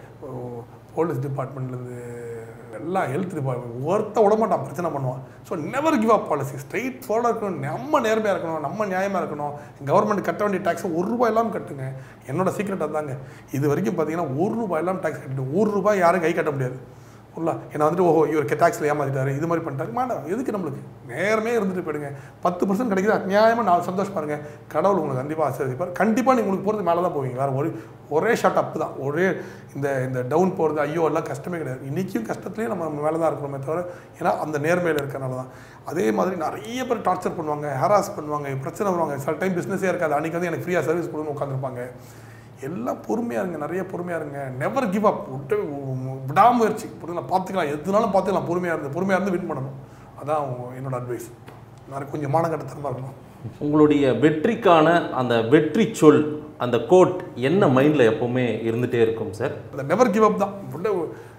போலீஸ் டிபார்ட்மெண்ட்லேருந்து எல்லாம் ஹெல்த் டிபார்ட்மெண்ட் ஒருத்த விட மாட்டான் பிரச்சனை பண்ணுவான் so never give up policy straight ஃபார்வர்டாக இருக்கணும் நம்ம நேர்மையாக இருக்கணும் நம்ம நியாயமாக இருக்கணும் கவர்மெண்ட் கட்ட வேண்டிய டேக்ஸ் ஒரு ரூபாய் இல்லாமல் கட்டுங்க என்னோட சீக்ரெட் அதாங்க இது வரைக்கும் பார்த்தீங்கன்னா ஒரு ரூபாய் இல்லாமல் டேக்ஸ் கட்டிட்டு ஒரு ரூபாய் யாரும் கை கட்ட முடியாது உள்ள ஏன்னா வந்துட்டு ஓஹோ இவர் டேக்ஸில் ஏமாத்திட்டாரு இது மாதிரி பண்ணிட்டாரு மாட்டோம் எதுக்கு நம்மளுக்கு நேரமே இருந்துட்டு போயிடுங்க பத்து பர்சன்ட் கிடைக்குது அநியாயமாக நாலு சந்தோஷம் பாருங்க கடவுள் உங்களுக்கு கண்டிப்பாக ஆசீர்வதிப்பார் கண்டிப்பாக நீங்கள் உங்களுக்கு போகிறது மேலே தான் போவீங்க வேறு ஒரு ஒரே ஷார்ட் அப் தான் ஒரே இந்த இந்த டவுன் போகிறது ஐயோ எல்லாம் கஷ்டமே கிடையாது இன்றைக்கும் கஷ்டத்துலேயும் நம்ம நம்ம மேலே தான் இருக்கிறோமே தவிர ஏன்னா அந்த நேர்மையில் இருக்கிறனால தான் அதே மாதிரி நிறைய பேர் டார்ச்சர் பண்ணுவாங்க ஹராஸ் பண்ணுவாங்க பிரச்சனை வருவாங்க சில டைம் பிஸ்னஸே இருக்காது அன்றைக்கி வந்து எனக்கு ஃப்ரீயாக சர்வீஸ் கொடுன்னு உட்காந்துருப்பாங்க எல்லாம் பொறுமையாக இருங்க நிறைய பொறுமையாக இருங்க நெவர் கிவ் அப் விட்டு விடாமுயற்சி புரியுங்களா பார்த்துக்கலாம் எதுனாலும் பார்த்துக்கலாம் பொறுமையாக இருந்து பொறுமையாக இருந்து வின் பண்ணணும் அதான் என்னோட அட்வைஸ் நான் கொஞ்சம் மானகட்டத்தனமாக இருக்கணும் உங்களுடைய வெற்றிக்கான அந்த வெற்றி சொல் அந்த கோட் என்ன மைண்டில் எப்போவுமே இருந்துகிட்டே இருக்கும் சார் அந்த நெவர் கிவ் அப் தான் விட்டு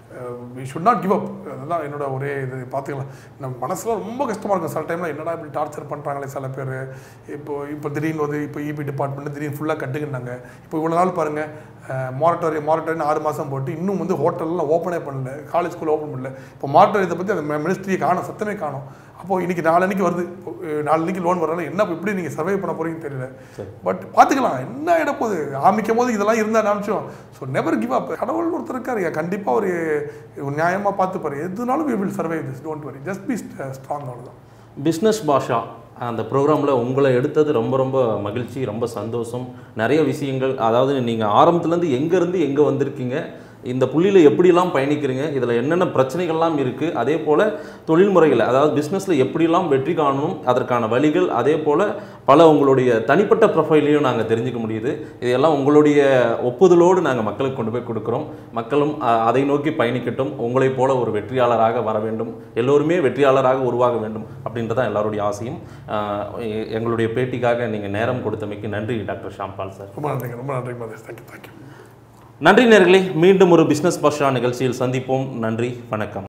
we should not give up அதுதான் என்னோட ஒரே இது பார்த்துக்கலாம் நம்ம மனசுல ரொம்ப கஷ்டமாக இருக்கும் சில டைமில் என்னடா இப்படி டார்ச்சர் பண்ணுறாங்களே சில பேர் இப்போ இப்போ திடீர்னு வந்து இப்போ இபி டிபார்ட்மெண்ட் திடீர்னு ஃபுல்லாக கட்டுக்கிட்டாங்க இப்போ இவ்வளோ நாள் பாருங்கள் மாரட்டோரி மாரட்டோரின்னு ஆறு மாதம் போட்டு இன்னும் வந்து ஹோட்டல்லாம் ஓப்பனே பண்ணல காலேஜ் ஸ்கூல் ஓப்பன் பண்ணல இப்போ மாரட்டோரியத்தை பற்றி அந்த மினிஸ்ட்ரியை காணும் சத்தமே காணும் அப்போ இன்னைக்கு நாலன்னைக்கு வருது இப்போ, நாலன்னைக்கு லோன் வரல என்ன இப்ப எப்படி நீங்கள் சர்வை பண்ண போறீங்கன்னு தெரியல பட் பார்த்துக்கலாம் என்ன ஆகிட போகுது ஆரம்பிக்கும் போது இதெல்லாம் இருந்தால் நினச்சோம் ஸோ நெவர் கிவ் அப் கடவுள் ஒருத்தர் இருக்காரு கண்டிப்பாக ஒரு ஒரு நியாயமாக பார்த்துப்பாரு எதுனாலும் we will survive this don't worry just be strong அவ்வளோதான் பிஸ்னஸ் பாஷா அந்த ப்ரோக்ராமில் உங்களை எடுத்தது ரொம்ப ரொம்ப மகிழ்ச்சி ரொம்ப சந்தோஷம் நிறைய விஷயங்கள் அதாவது நீங்கள் ஆரம்பத்துலேருந்து எங்கேருந்து எங்கே வந்திருக்கீங்க இந்த புள்ளியில் எப்படிலாம் பயணிக்கிறீங்க இதில் என்னென்ன பிரச்சனைகள்லாம் இருக்குது அதே போல் தொழில்முறைகளை அதாவது பிஸ்னஸில் எப்படிலாம் வெற்றி காணணும் அதற்கான வழிகள் அதே போல் பல உங்களுடைய தனிப்பட்ட ப்ரொஃபைலையும் நாங்கள் தெரிஞ்சுக்க முடியுது இதையெல்லாம் உங்களுடைய ஒப்புதலோடு நாங்கள் மக்களுக்கு கொண்டு போய் கொடுக்குறோம் மக்களும் அஹ், அதை நோக்கி பயணிக்கட்டும் உங்களைப் போல ஒரு வெற்றியாளராக வர வேண்டும் எல்லோருமே வெற்றியாளராக உருவாக வேண்டும் அப்படின்றதான் எல்லாருடைய ஆசையும் அஹ், எ- எங்களுடைய பேட்டிக்காக நீங்கள் நேரம் கொடுத்தமைக்கு நன்றி டாக்டர் ஷாம்பால் சார் ரொம்ப நன்றிங்க ரொம்ப நன்றி மதேஷ் தேங்க்யூ தேங்க்யூ நன்றி நேர்களே மீண்டும் ஒரு பிஸ்னஸ் பஷா நிகழ்ச்சியில் சந்திப்போம் நன்றி வணக்கம்